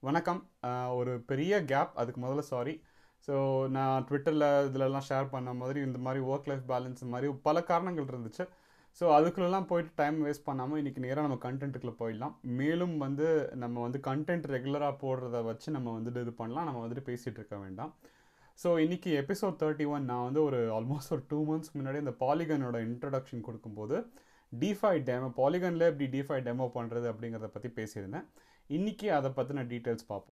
வணக்கம் ஆஹ் ஒரு பெரிய கேப் அதுக்கு முதல்ல சாரி ஸோ நான் ட்விட்டரில் இதிலெல்லாம் ஷேர் பண்ண மாதிரி இந்த மாதிரி ஒர்க் லைஃப் பேலன்ஸ் மாதிரி பல காரணங்கள் இருந்துச்சு ஸோ அதுக்குள்ளெல்லாம் போயிட்டு டைம் வேஸ்ட் பண்ணாமல் இன்றைக்கி நேராக நம்ம கண்டென்ட்டுக்குள்ளே போயிடலாம் மேலும் வந்து நம்ம வந்து கண்டென்ட் ரெகுலராக போடுறத வச்சு நம்ம வந்துட்டு இது பண்ணலாம் நம்ம வந்துட்டு பேசிகிட்டு இருக்க வேண்டாம் ஸோ இன்றைக்கி எபிசோட் தேர்ட்டி ஒன் நான் வந்து ஒரு ஆல்மோஸ்ட் ஒரு டூ மந்த்ஸ் முன்னாடி இந்த பாலிகனோட இன்ட்ரடக்ஷன் கொடுக்கும்போது டிஃபை டெமோ பாலிகனில் எப்படி டிஃபை டெமோ பண்ணுறது அப்படிங்கிறத பற்றி பேசியிருந்தேன் இன்றைக்கி அதை பற்றின டீட்டெயில்ஸ் பார்ப்போம்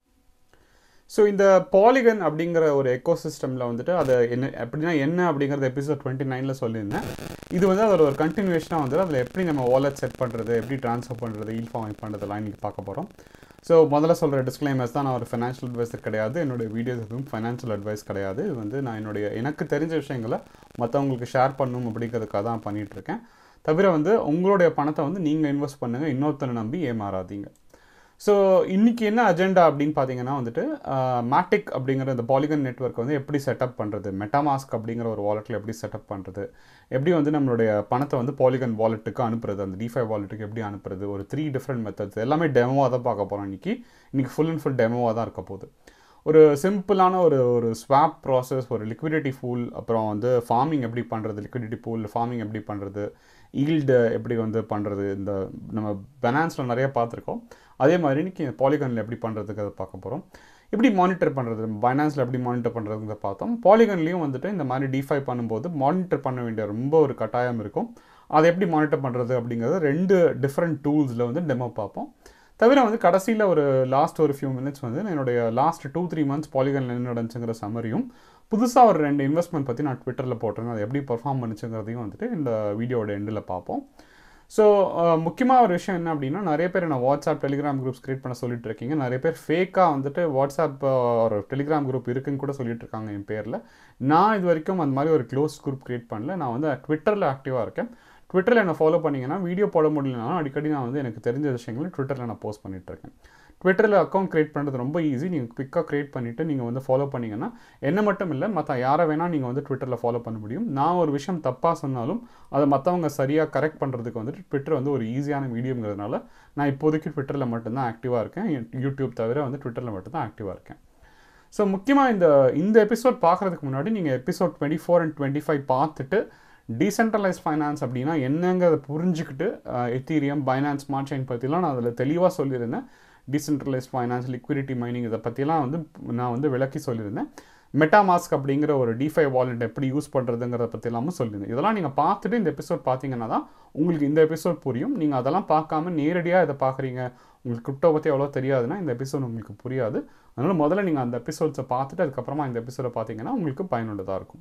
ஸோ இந்த பாலிகன் அப்படிங்கிற ஒரு எக்கோசிஸ்டமில் வந்துட்டு அது என்ன எப்படின்னா என்ன அப்படிங்கிறத எபிசோட் டுவெண்ட்டி நைனில் சொல்லியிருந்தேன் இது வந்து அதோட ஒரு கண்டினியூஷனாக வந்துட்டு அதில் எப்படி நம்ம வாலெட் செட் பண்ணுறது எப்படி ட்ரான்ஸ்ஃபர் பண்ணுறது ஈல் ஃபார்ம் பண்ணுறதெல்லாம் இன்றைக்கி பார்க்க போகிறோம் ஸோ முதல்ல சொல்கிற டிஸ்க்ளைமர்ஸ் தான் நான் ஒரு ஃபைனான்ஷியல் அட்வைஸர் கிடையாது என்னுடைய வீடியோஸ் எதுவும் ஃபைனான்ஷியல் அட்வைஸ் கிடையாது இது வந்து நான் என்னுடைய எனக்கு தெரிஞ்ச விஷயங்களை மற்றவங்களுக்கு ஷேர் பண்ணணும் அப்படிங்கிறதுக்காக தான் பண்ணிகிட்ருக்கேன் தவிர வந்து உங்களுடைய பணத்தை வந்து நீங்கள் இன்வெஸ்ட் பண்ணுங்கள் இன்னொருத்தனை நம்பி ஏமாறாதீங்க ஸோ இன்றைக்கி என்ன அஜெண்டா அப்படின்னு பார்த்தீங்கன்னா வந்துட்டு மேட்டிக் அப்படிங்கிற இந்த பாலிகன் நெட்ஒர்க் வந்து எப்படி செட்டப் பண்ணுறது மெட்டாமாஸ்க் அப்படிங்கிற ஒரு வாலெட்டில் எப்படி செட்டப் பண்ணுறது எப்படி வந்து நம்மளுடைய பணத்தை வந்து பாலிகன் வாலெட்டுக்கு அனுப்புறது அந்த டிஃபை வாலெட்டுக்கு எப்படி அனுப்புறது ஒரு த்ரீ டிஃப்ரெண்ட் மெத்தட்ஸ் எல்லாமே டெமோவாக தான் பார்க்க போகிறோம் இன்றைக்கி இன்றைக்கி ஃபுல் அண்ட் ஃபுல் டெமோவாக தான் இருக்க போகுது ஒரு சிம்பிளான ஒரு ஒரு ஸ்வாப் ப்ராசஸ் ஒரு லிக்விடிட்டி பூல் அப்புறம் வந்து ஃபார்மிங் எப்படி பண்ணுறது லிக்விடிட்டி பூல் ஃபார்மிங் எப்படி பண்ணுறது ஈல்டு எப்படி வந்து பண்ணுறது இந்த நம்ம பெனான்ஸில் நிறைய பார்த்துருக்கோம் அதே மாதிரி இன்றைக்கி பாலிகனில் எப்படி பண்ணுறதுக்கு அதை பார்க்க போகிறோம் எப்படி மானிட்டர் பண்ணுறது பைனான்ஸில் எப்படி மானிட்டர் பண்ணுறதுங்கிறத பார்த்தோம் பாலிகன்லேயும் வந்துட்டு இந்த மாதிரி டிஃபை பண்ணும்போது மானிட்டர் பண்ண வேண்டிய ரொம்ப ஒரு கட்டாயம் இருக்கும் அதை எப்படி மானிட்டர் பண்ணுறது அப்படிங்கிறது ரெண்டு டிஃப்ரெண்ட் டூல்ஸில் வந்து டெமோ பார்ப்போம் தவிர வந்து கடைசியில் ஒரு லாஸ்ட் ஒரு ஃபியூ மினிட்ஸ் வந்து என்னுடைய last two three months Polygon என்ன நடந்துச்சுங்கிற சம்மரியும் புதுசாக ஒரு ரெண்டு இன்வெஸ்ட்மெண்ட் பற்றி நான் ட்விட்டரில் போட்டிருந்தேன் அது எப்படி பர்ஃபார்ம் பண்ணுச்சுங்கிறதையும் வந்துட்டு இந்த வீடியோட எண்டில் பார்ப்போம் ஸோ முக்கியமாக ஒரு விஷயம் என்ன அப்படின்னா நிறைய பேர் நான் வாட்ஸ்அப் டெலிகிராம் குரூப்ஸ் கிரியேட் பண்ண சொல்லிட்டு இருக்கீங்க நிறைய பேர் ஃபேக்காக வந்துட்டு வாட்ஸ்அப் ஒரு டெலிகிராம் குரூப் இருக்குன்னு கூட சொல்லிட்டு இருக்காங்க என் பேரில் நான் இது வரைக்கும் அந்த மாதிரி ஒரு க்ளோஸ் குரூப் கிரியேட் பண்ணல நான் வந்து ட்விட்டரில் ஆக்டிவாக இருக்கேன் ட்விட்டரில் என்ன ஃபாலோ பண்ணிங்கன்னா வீடியோ போட முடியலனாலும் அடிக்கடி நான் வந்து எனக்கு தெரிஞ்ச விஷயங்களை ட்விட்டரில் நான் போஸ்ட் பண்ணிகிட்ருக்கேன் ட்விட்டரில் அக்கௌண்ட் க்ரியேட் பண்ணுறது ரொம்ப ஈஸி நீங்கள் குவிக்காக க்ரியேட் பண்ணிவிட்டு நீங்கள் வந்து ஃபாலோ பண்ணிங்கன்னா என்ன மட்டும் இல்லை மற்ற யாரை வேணால் நீங்கள் வந்து ட்விட்டரில் ஃபாலோ பண்ண முடியும் நான் ஒரு விஷயம் தப்பாக சொன்னாலும் அதை மற்றவங்க சரியாக கரெக்ட் பண்ணுறதுக்கு வந்துட்டு ட்விட்டர் வந்து ஒரு ஈஸியான மீடியம்ங்கிறதுனால நான் இப்போதைக்கு ட்விட்டரில் மட்டும்தான் ஆக்டிவாக இருக்கேன் யூடியூப் தவிர வந்து ட்விட்டரில் மட்டும்தான் ஆக்டிவாக இருக்கேன் ஸோ முக்கியமாக இந்த இந்த எபிசோட் பார்க்குறதுக்கு முன்னாடி நீங்கள் episode twenty four and twenty five பார்த்துட்டு டீசென்ட்ரலைஸ் ஃபைனான்ஸ் அப்படின்னா என்னங்கிறத புரிஞ்சுக்கிட்டு எத்தீரியம் பைனான்ஸ் ஸ்மார்ட் செயின் பற்றிலாம் நான் அதில் தெளிவாக சொல்லியிருந்தேன் டீசென்ட்ரலைஸ் ஃபைனான்ஸ் லிக்விடிட்டி மைனிங் இதை பற்றிலாம் வந்து நான் வந்து விளக்கி சொல்லியிருந்தேன் மெட்டாமாஸ்க் அப்படிங்கிற ஒரு டிஃபை வாலெட் எப்படி யூஸ் பண்ணுறதுங்கிறத பற்றிலாமும் சொல்லியிருந்தேன் இதெல்லாம் நீங்கள் பார்த்துட்டு இந்த எபிசோட் பார்த்தீங்கன்னா தான் உங்களுக்கு இந்த எபிசோட் புரியும் நீங்கள் அதெல்லாம் பார்க்காம நேரடியாக இதை பார்க்குறீங்க உங்களுக்கு கிரிப்டோ பற்றி எவ்வளோ தெரியாதுன்னா இந்த எபிசோட் உங்களுக்கு புரியாது அதனால் முதல்ல நீங்கள் அந்த எபிசோட்ஸை பார்த்துட்டு அதுக்கப்புறமா இந்த எபிசோடை பார்த்தீங்கன்னா உங்களுக்கு பயனுள்ளதாக இருக்கும்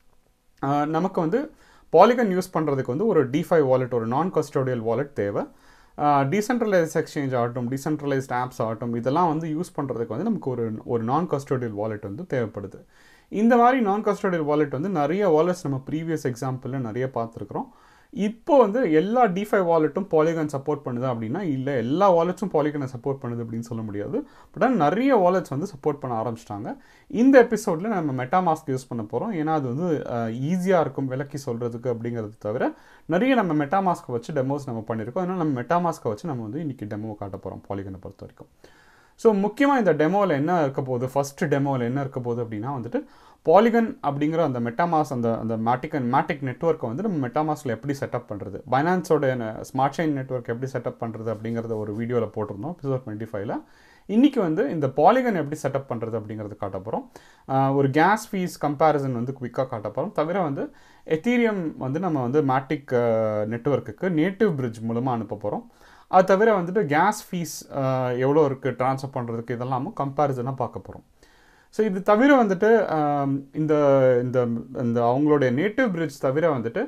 நமக்கு வந்து பாலிகன் யூஸ் பண்ணுறதுக்கு வந்து ஒரு டிஃபை வாலெட் ஒரு நான் கஸ்டோடியல் வாலெட் தேவை டீசென்ட்ரலைஸ் எக்ஸ்சேஞ்ச் ஆகட்டும் டீசென்ட்ரலைஸ்ட் ஆப்ஸ் ஆகட்டும் இதெல்லாம் வந்து யூஸ் பண்ணுறதுக்கு வந்து நமக்கு ஒரு ஒரு நான் கஸ்டோடியல் வாலெட் வந்து தேவைப்படுது இந்த மாதிரி நான் கஸ்டோடியல் வாலெட் வந்து நிறைய வாலெட்ஸ் நம்ம ப்ரீவியஸ் எக்ஸாம்பிளில் நிறைய பார்த்துருக்குறோம் இப்போ வந்து எல்லா டிஃபை வாலெட்டும் பாலிகன் சப்போர்ட் பண்ணுது அப்படின்னா இல்லை எல்லா வாலெட்ஸும் பாலிகனை சப்போர்ட் பண்ணுது அப்படின்னு சொல்ல முடியாது பட் ஆனால் நிறைய வாலெட்ஸ் வந்து சப்போர்ட் பண்ண ஆரம்பிச்சிட்டாங்க இந்த எபிசோடில் நம்ம மெட்டாமாஸ்க் யூஸ் பண்ண போகிறோம் ஏன்னா அது வந்து ஈஸியாக இருக்கும் விளக்கி சொல்கிறதுக்கு அப்படிங்கிறது தவிர நிறைய நம்ம மெட்டாமாஸ்க்கை வச்சு டெமோஸ் நம்ம பண்ணியிருக்கோம் அதனால் நம்ம மெட்டாமாஸ்க்கை வச்சு நம்ம வந்து இன்றைக்கி டெமோ காட்ட போகிறோம் பாலிகனை பொறுத்த வரைக்கும் ஸோ முக்கியமாக இந்த டெமோவில் என்ன இருக்க போகுது ஃபஸ்ட்டு டெமோவில் என்ன இருக்க போகுது அப்படின்னா வந்துட்டு பாலிகன் அப்படிங்கிற அந்த மெட்டாமாஸ் அந்த அந்த மேட்டிகன் மேட்டிக் நெட்ஒர்க்கை வந்து நம்ம மெட்டாமாஸில் எப்படி செட்டப் பண்ணுறது பைனான்ஸோட ஸ்மார்ட் செயின் நெட்ஒர்க் எப்படி செட்டப் பண்ணுறது அப்படிங்கிறத ஒரு வீடியோவில் போட்டிருந்தோம் எபிசோட் டுவெண்ட்டி ஃபைவ்ல இன்றைக்கி வந்து இந்த பாலிகன் எப்படி செட்டப் பண்ணுறது அப்படிங்கிறது காட்ட போகிறோம் ஒரு கேஸ் ஃபீஸ் கம்பேரிசன் வந்து குவிக்காக காட்ட போகிறோம் தவிர வந்து எத்தீரியம் வந்து நம்ம வந்து மேட்டிக் நெட்ஒர்க்குக்கு நேட்டிவ் பிரிட்ஜ் மூலமாக அனுப்ப போகிறோம் அது தவிர வந்துட்டு கேஸ் ஃபீஸ் எவ்வளோ இருக்குது ட்ரான்ஸ்ஃபர் பண்ணுறதுக்கு இதெல்லாமும் கம்பேரிசனாக பார்க்க போகிறோம் ஸோ இது தவிர வந்துட்டு இந்த இந்த இந்த அவங்களுடைய நேட்டிவ் பிரிட்ஜ் தவிர வந்துட்டு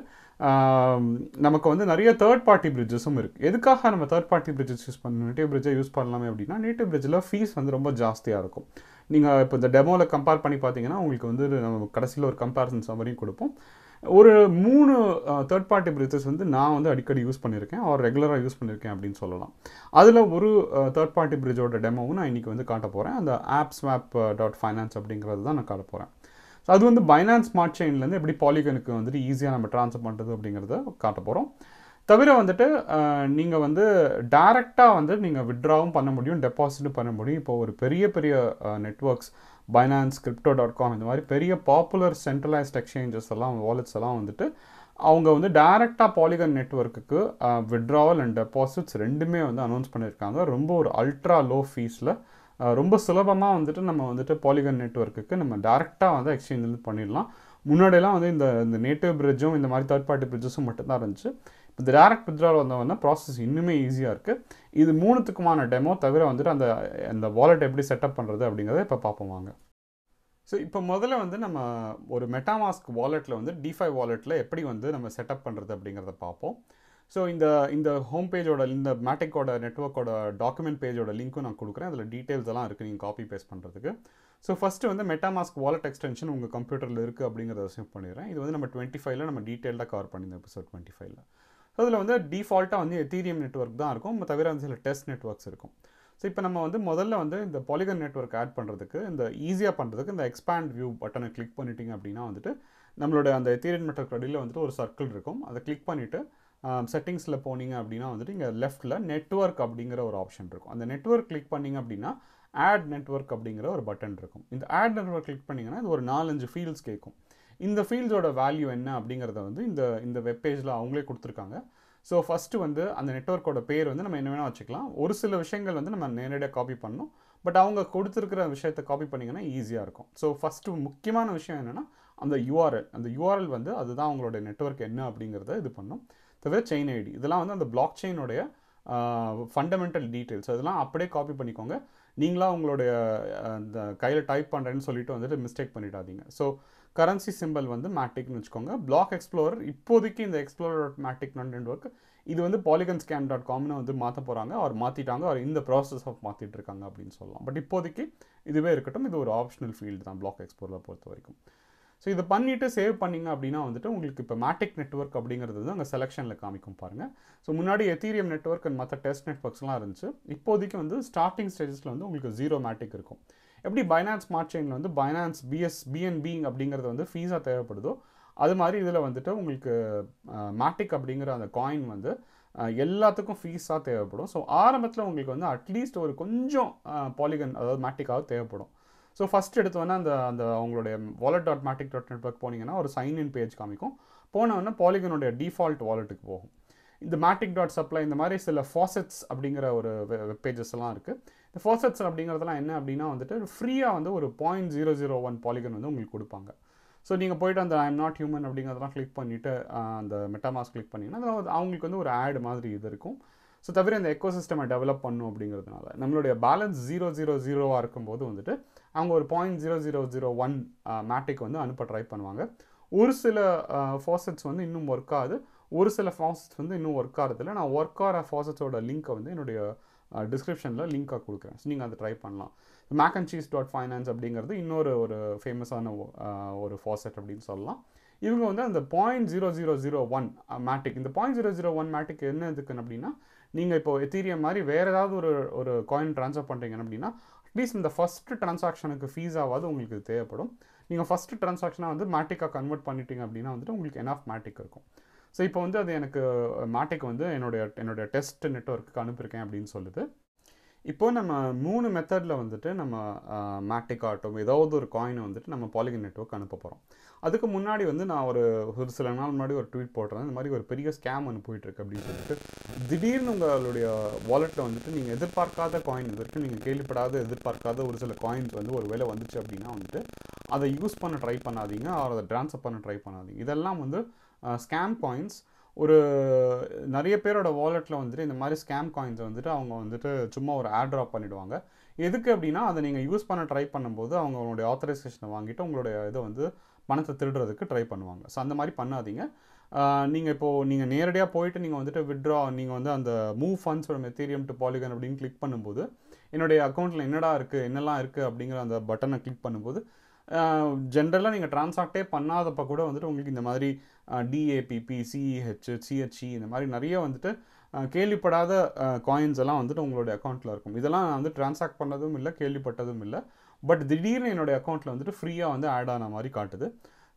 நமக்கு வந்து நிறைய தேர்ட் பார்ட்டி பிரிட்ஜஸும் இருக்குது எதுக்காக நம்ம தேர்ட் பார்ட்டி பிரிட்ஜஸ் யூஸ் பண்ணணும் நேட்டிவ் பிரிட்ஜை யூஸ் பண்ணலாமே அப்படின்னா நேட்டிவ் பிரிட்ஜில் ஃபீஸ் வந்து ரொம்ப ஜாஸ்தியாக இருக்கும் நீங்கள் இப்போ இந்த டெமோவில் கம்பேர் பண்ணி பார்த்தீங்கன்னா உங்களுக்கு வந்து நம்ம கடைசியில் ஒரு கம்பேரிசன் சமரியும் கொடுப்போம் ஒரு மூணு தேர்ட் பார்ட்டி பிரிட்ஜஸ் வந்து நான் வந்து அடிக்கடி யூஸ் பண்ணியிருக்கேன் அவர் ரெகுலராக யூஸ் பண்ணியிருக்கேன் அப்படின்னு சொல்லலாம் அதில் ஒரு தேர்ட் பார்ட்டி பிரிட்ஜோட டெமோவும் நான் இன்றைக்கி வந்து காட்ட போகிறேன் அந்த ஆப் ஸ்வாப் டாட் ஃபைனான்ஸ் அப்படிங்கிறது தான் நான் காட்ட போகிறேன் ஸோ அது வந்து பைனான்ஸ் ஸ்மார்ட் செயின்லேருந்து எப்படி பாலிகனுக்கு வந்துட்டு ஈஸியாக நம்ம ட்ரான்ஸ்ஃபர் பண்ணுறது அப்படிங்கிறத காட்ட போகிறோம் தவிர வந்துட்டு நீங்கள் வந்து டைரெக்டாக வந்து நீங்கள் விட்ராவும் பண்ண முடியும் டெபாசிட்டும் பண்ண முடியும் இப்போ ஒரு பெரிய பெரிய networks Binance crypto dot com இந்த மாதிரி பெரிய பாப்புலர் சென்ட்ரலைஸ்ட் எக்ஸ்சேஞ்சஸ் எல்லாம் வாலெட்ஸ் எல்லாம் வந்துட்டு அவங்க வந்து டைரெக்டாக பாலிகன் நெட்ஒர்க்குக்கு விட்ராவல் அண்ட் டெபாசிட்ஸ் ரெண்டுமே வந்து அனௌன்ஸ் பண்ணியிருக்காங்க ரொம்ப ஒரு அல்ட்ரா லோ ஃபீஸில் ரொம்ப சுலபமாக வந்துட்டு நம்ம வந்துட்டு பாலிகன் நெட்ஒர்க்குக்கு நம்ம டேரெக்டாக வந்து எக்ஸ்சேஞ்ச் பண்ணிடலாம் முன்னாடியெல்லாம் வந்து இந்த இந்த நேட்டிவ் பிரிட்ஜும் இந்த மாதிரி தேர்ட் பார்ட்டி பிரிட்ஜஸும் மட்டும்தான் இருந்துச்சு இந்த டேரக்ட் வித்ட்ரால் வந்தவொடனே ப்ராசஸ் இன்னுமே ஈஸியாக இருக்குது இது மூணுத்துக்குமான டெமோ தவிர வந்துட்டு அந்த அந்த வாலெட் எப்படி செட்டப் பண்ணுறது அப்படிங்கிறத இப்போ பார்ப்போம் வாங்க ஸோ இப்போ முதல்ல வந்து நம்ம ஒரு மெட்டாமாஸ்க் வாலெட்டில் வந்து டிஃபை வாலெட்டில் எப்படி வந்து நம்ம செட்டப் பண்ணுறது அப்படிங்கிறத பார்ப்போம் ஸோ இந்த இந்த ஹோம் பேஜோட இந்த மேட்டிக்கோட நெட்ஒர்க்கோட டாக்குமெண்ட் பேஜோட லிங்க்கும் நான் கொடுக்குறேன் அதில் டீட்டெயில்ஸ் எல்லாம் இருக்குது நீங்கள் காப்பி பேஸ்ட் பண்ணுறதுக்கு ஸோ ஃபஸ்ட்டு வந்து மெட்டாமாஸ்க் வாலெட் எக்ஸ்டென்ஷன் உங்கள் கம்ப்யூட்டரில் இருக்குது அப்படிங்கிறத சேவ் பண்ணிடுறேன் இது வந்து நம்ம டுவெண்ட்டி ஃபைவ்ல நம்ம டீட்டெயிலாக கவர் பண்ணியிருந்தோம் எபிசோட் டுவெண்ட்டி ஃபைவ்ல ஸோ அதில் வந்து டிஃபால்ட்டாக வந்து எத்தீரியம் நெட்ஒர்க் தான் இருக்கும் தவிர வந்து சில டெஸ்ட் நெட்ஒர்க்ஸ் இருக்கும் ஸோ இப்போ நம்ம வந்து முதல்ல வந்து இந்த பாலிகன் நெட்ஒர்க் ஆட் பண்ணுறதுக்கு இந்த ஈஸியாக பண்ணுறதுக்கு இந்த எக்ஸ்பேண்ட் வியூ பட்டனை கிளிக் பண்ணிட்டீங்க அப்படின்னா வந்துட்டு நம்மளோட அந்த எத்தீரியன் நெட்ஒர்க் அடியில் வந்துட்டு ஒரு சர்க்கிள் இருக்கும் அதை கிளிக் பண்ணிவிட்டு செட்டிங்ஸில் போனீங்க அப்படின்னா வந்துட்டு இங்கே லெஃப்ட்டில் நெட்ஒர்க் அப்படிங்கிற ஒரு ஆப்ஷன் இருக்கும் அந்த நெட்ஒர்க் கிளிக் பண்ணிங்க அப்படின்னா ஆட் நெட்ஒர்க் அப்படிங்கிற ஒரு பட்டன் இருக்கும் இந்த ஆட் நெட்ஒர்க் கிளிக் பண்ணிங்கன்னா இது ஒரு நாலஞ்சு ஃபீல்ட்ஸ் கேட்கும் இந்த ஃபீல்ட்ஸோட வேல்யூ என்ன அப்படிங்கிறத வந்து இந்த இந்த வெப்பேஜில் அவங்களே கொடுத்துருக்காங்க ஸோ ஃபஸ்ட்டு வந்து அந்த நெட்ஒர்க்கோட பேர் வந்து நம்ம என்ன வேணால் வச்சுக்கலாம் ஒரு சில விஷயங்கள் வந்து நம்ம நேரடியாக காப்பி பண்ணணும் பட் அவங்க கொடுத்துருக்கிற விஷயத்தை காப்பி பண்ணிங்கன்னா ஈஸியாக இருக்கும் ஸோ ஃபஸ்ட்டு முக்கியமான விஷயம் என்னென்னா அந்த யூஆர்எல் அந்த யூஆர்எல் வந்து அதுதான் அவங்களோட நெட்ஒர்க் என்ன அப்படிங்கிறத இது பண்ணும் தவிர செயின் ஐடி இதெல்லாம் வந்து அந்த பிளாக் செயினுடைய ஃபண்டமெண்டல் டீட்டெயில்ஸ் அதெல்லாம் அப்படியே காப்பி பண்ணிக்கோங்க நீங்களாக உங்களுடைய அந்த கையில் டைப் பண்ணுறேன்னு சொல்லிட்டு வந்துட்டு மிஸ்டேக் பண்ணிடாதீங்க ஸோ கரன்சி சிம்பிள் வந்து மேட்டிக்னு வச்சுக்கோங்க பிளாக் எக்ஸ்ப்ளோரர் இப்போதைக்கு இந்த எக்ஸ்ப்ளோரர் டாட் மேட்டிக் நெட்ஒர்க் இது வந்து பாலிகன் ஸ்கேம் டாட் காம்னு வந்து மாற்ற போகிறாங்க அவர் மாற்றிட்டாங்க அவர் இந்த ப்ராசஸ் ஆஃப் மாற்றிட்டு இருக்காங்க அப்படின்னு சொல்லலாம் பட் இப்போதைக்கு இதுவே இருக்கட்டும் இது ஒரு ஆப்ஷனல் ஃபீல்டு தான் பிளாக் எக்ஸ்ப்ளோரரை பொறுத்த வரைக்கும் ஸோ இதை பண்ணிவிட்டு சேவ் பண்ணிங்க அப்படின்னா வந்துட்டு உங்களுக்கு இப்போ மேட்டிக் நெட்ஒர்க் அப்படிங்கிறது வந்து அங்கே செலெக்ஷனில் காமிக்கும் பாருங்கள் ஸோ முன்னாடி எத்தீரியம் நெட்ஒர்க் அண்ட் மற்ற டெஸ்ட் நெட்ஒர்க்ஸ்லாம் இருந்துச்சு இப்போதைக்கு வந்து ஸ்டார்டிங் ஸ்டேஜஸில் வந்து உங்களுக்கு ஜீரோ மேட்டிக் இருக்கும் எப்படி பைனான்ஸ் ஸ்மார்ட் செயினில் வந்து பைனான்ஸ் பிஎஸ் பிஎன்பி அப்படிங்கிறது வந்து ஃபீஸாக தேவைப்படுதோ அது மாதிரி இதில் வந்துட்டு உங்களுக்கு மேட்டிக் அப்படிங்கிற அந்த காயின் வந்து எல்லாத்துக்கும் ஃபீஸாக தேவைப்படும் ஸோ ஆரம்பத்தில் உங்களுக்கு வந்து அட்லீஸ்ட் ஒரு கொஞ்சம் பாலிகன் அதாவது மேட்டிக்காக தேவைப்படும் ஸோ ஃபஸ்ட் எடுத்தோன்னே அந்த அந்த அவங்களுடைய wallet dot Matic dot network போனீங்கன்னா ஒரு சைன் இன் பேஜ் காமிக்கும் போனோடனே பாலிகனுடைய டிஃபால்ட் வாலெட்டுக்கு போகும் இந்த மேட்டிக் டாட் சப்ளை இந்த மாதிரி சில ஃபாசெட்ஸ் அப்படிங்கிற ஒரு வெப் பேஜஸ் எல்லாம் இருக்குது இந்த ஃபாசெட்ஸ் அப்படிங்கிறதுலாம் என்ன அப்படின்னா வந்துட்டு ஃப்ரீயாக வந்து ஒரு point zero zero one Polygon வந்து உங்களுக்கு கொடுப்பாங்க ஸோ நீங்கள் போயிட்டு அந்த ஐம் நாட் ஹியூமன் அப்படிங்கிறதெல்லாம் கிளிக் பண்ணிவிட்டு அந்த மெட்டாமாஸ் கிளிக் பண்ணிங்கன்னா அவங்களுக்கு வந்து ஒரு ஆட் மாதிரி இது இருக்கும் ஸோ தவிர இந்த எக்கோ சிஸ்டமை டெவலப் பண்ணும் அப்படிங்கிறதுனால நம்மளுடைய பேலன்ஸ் ஜீரோ ஜீரோ ஜீரோவாக இருக்கும்போது வந்துட்டு அவங்க ஒரு point zero zero zero one Matic வந்து அனுப்ப ட்ரை பண்ணுவாங்க ஒரு சில ஃபாசெட்ஸ் வந்து இன்னும் ஒர்க் ஆகுது ஒரு சில ஃபாசெட்ஸ் வந்து இன்னும் ஒர்க் ஆகிறதில்ல நான் ஒர்க் ஆகிற ஃபாசெட்ஸோட லிங்க்கை வந்து என்னுடைய டிஸ்கிரிப்ஷனில் லிங்காக கொடுக்குறேன் ஸோ நீங்கள் அதை ட்ரை பண்ணலாம் mac and cheese dot finance அப்படிங்கிறது இன்னொரு ஒரு ஃபேமஸான ஒரு ஃபாசெட் அப்படின்னு சொல்லலாம் இவங்க வந்து அந்த point zero zero zero one Matic இந்த point zero zero one Matic என்ன இதுக்குன்னு அப்படின்னா நீங்கள் இப்போ எத்தீரியம் மாதிரி வேறு ஏதாவது ஒரு ஒரு காயின் ட்ரான்ஸ்ஃபர் பண்ணுறீங்க அப்படின்னா அட்லீஸ்ட் இந்த ஃபஸ்ட்டு ட்ரான்சாக்ஷனுக்கு ஃபீஸ் ஆகாது உங்களுக்கு இது தேவைப்படும் நீங்கள் ஃபஸ்ட்டு ட்ரான்சாக்ஷனாக வந்து மேட்டிக்காக கன்வெர்ட் பண்ணிட்டீங்க அப்படின்னா வந்துட்டு உங்களுக்கு என்ஆஃப் மேட்டிக் இருக்கும் ஸோ இப்போ வந்து அது எனக்கு மேட்டிக் வந்து என்னுடைய என்னுடைய டெஸ்ட் நெட்ஒர்க்கு அனுப்பியிருக்கேன் அப்படின்னு சொல்லுது இப்போ நம்ம மூணு மெத்தடில் வந்துட்டு நம்ம மேட்டிக் ஆட்டும் ஏதாவது ஒரு காயினை வந்துட்டு நம்ம பாலிகன் நெட்ஒர்க் அனுப்ப போகிறோம் அதுக்கு முன்னாடி வந்து நான் ஒரு ஒரு சில நாள் முன்னாடி ஒரு ட்வீட் போடுறேன் இந்த மாதிரி ஒரு பெரிய ஸ்கேம் ஒன்று போயிட்டுருக்கு அப்படின்னு சொல்லிட்டு திடீர்னு உங்களுடைய வாலெட்டில் வந்துட்டு நீங்கள் எதிர்பார்க்காத காயின் இது வரைக்கும் நீங்கள் கேள்விப்படாத எதிர்பார்க்காத ஒரு சில காயின்ஸ் வந்து ஒரு வேலை வந்துச்சு அப்படின்னா வந்துட்டு அதை யூஸ் பண்ண ட்ரை பண்ணாதீங்க அதை ட்ரான்ஸ்ஃபர் பண்ண ட்ரை பண்ணாதீங்க இதெல்லாம் வந்து ஸ்கேம் காயின்ஸ் ஒரு நிறைய பேரோட வாலெட்டில் வந்துட்டு இந்த மாதிரி ஸ்கேம் காயின்ஸை வந்துட்டு அவங்க வந்துட்டு சும்மா ஒரு ஆட் ட்ராப் பண்ணிவிடுவாங்க எதுக்கு அப்படின்னா அதை நீங்கள் யூஸ் பண்ண ட்ரை பண்ணும்போது அவங்களுடைய ஆத்தரைசேஷனை வாங்கிட்டு உங்களுடைய இதை வந்து பணத்தை திருடுறதுக்கு ட்ரை பண்ணுவாங்க ஸோ அந்த மாதிரி பண்ணாதீங்க நீங்கள் இப்போது நீங்கள் நேரடியாக போயிட்டு நீங்கள் வந்துட்டு விட்ரா நீங்கள் வந்து அந்த move funds from Ethereum to Polygon அப்படின்னு கிளிக் பண்ணும்போது என்னுடைய அக்கௌண்ட்டில் என்னடா இருக்குது என்னெல்லாம் இருக்குது அப்படிங்கிற அந்த பட்டனை கிளிக் பண்ணும்போது ஜென்ரலாக நீங்கள் ட்ரான்சாக்டே பண்ணாதப்போ கூட வந்துட்டு உங்களுக்கு இந்த மாதிரி டிஏபிபி சிஹெச் சிஹெச்இ இந்த மாதிரி நிறைய வந்துட்டு கேள்விப்படாத காயின்ஸ் எல்லாம் வந்துட்டு உங்களுடைய அக்கௌண்ட்டில் இருக்கும் இதெல்லாம் நான் வந்து ட்ரான்சாக்ட் பண்ணதும் இல்லை கேள்விப்பட்டதும் இல்லை பட் திடீர்னு என்னுடைய அக்கௌண்ட்டில் வந்துட்டு ஃப்ரீயாக வந்து ஆட் ஆன மாதிரி காட்டுது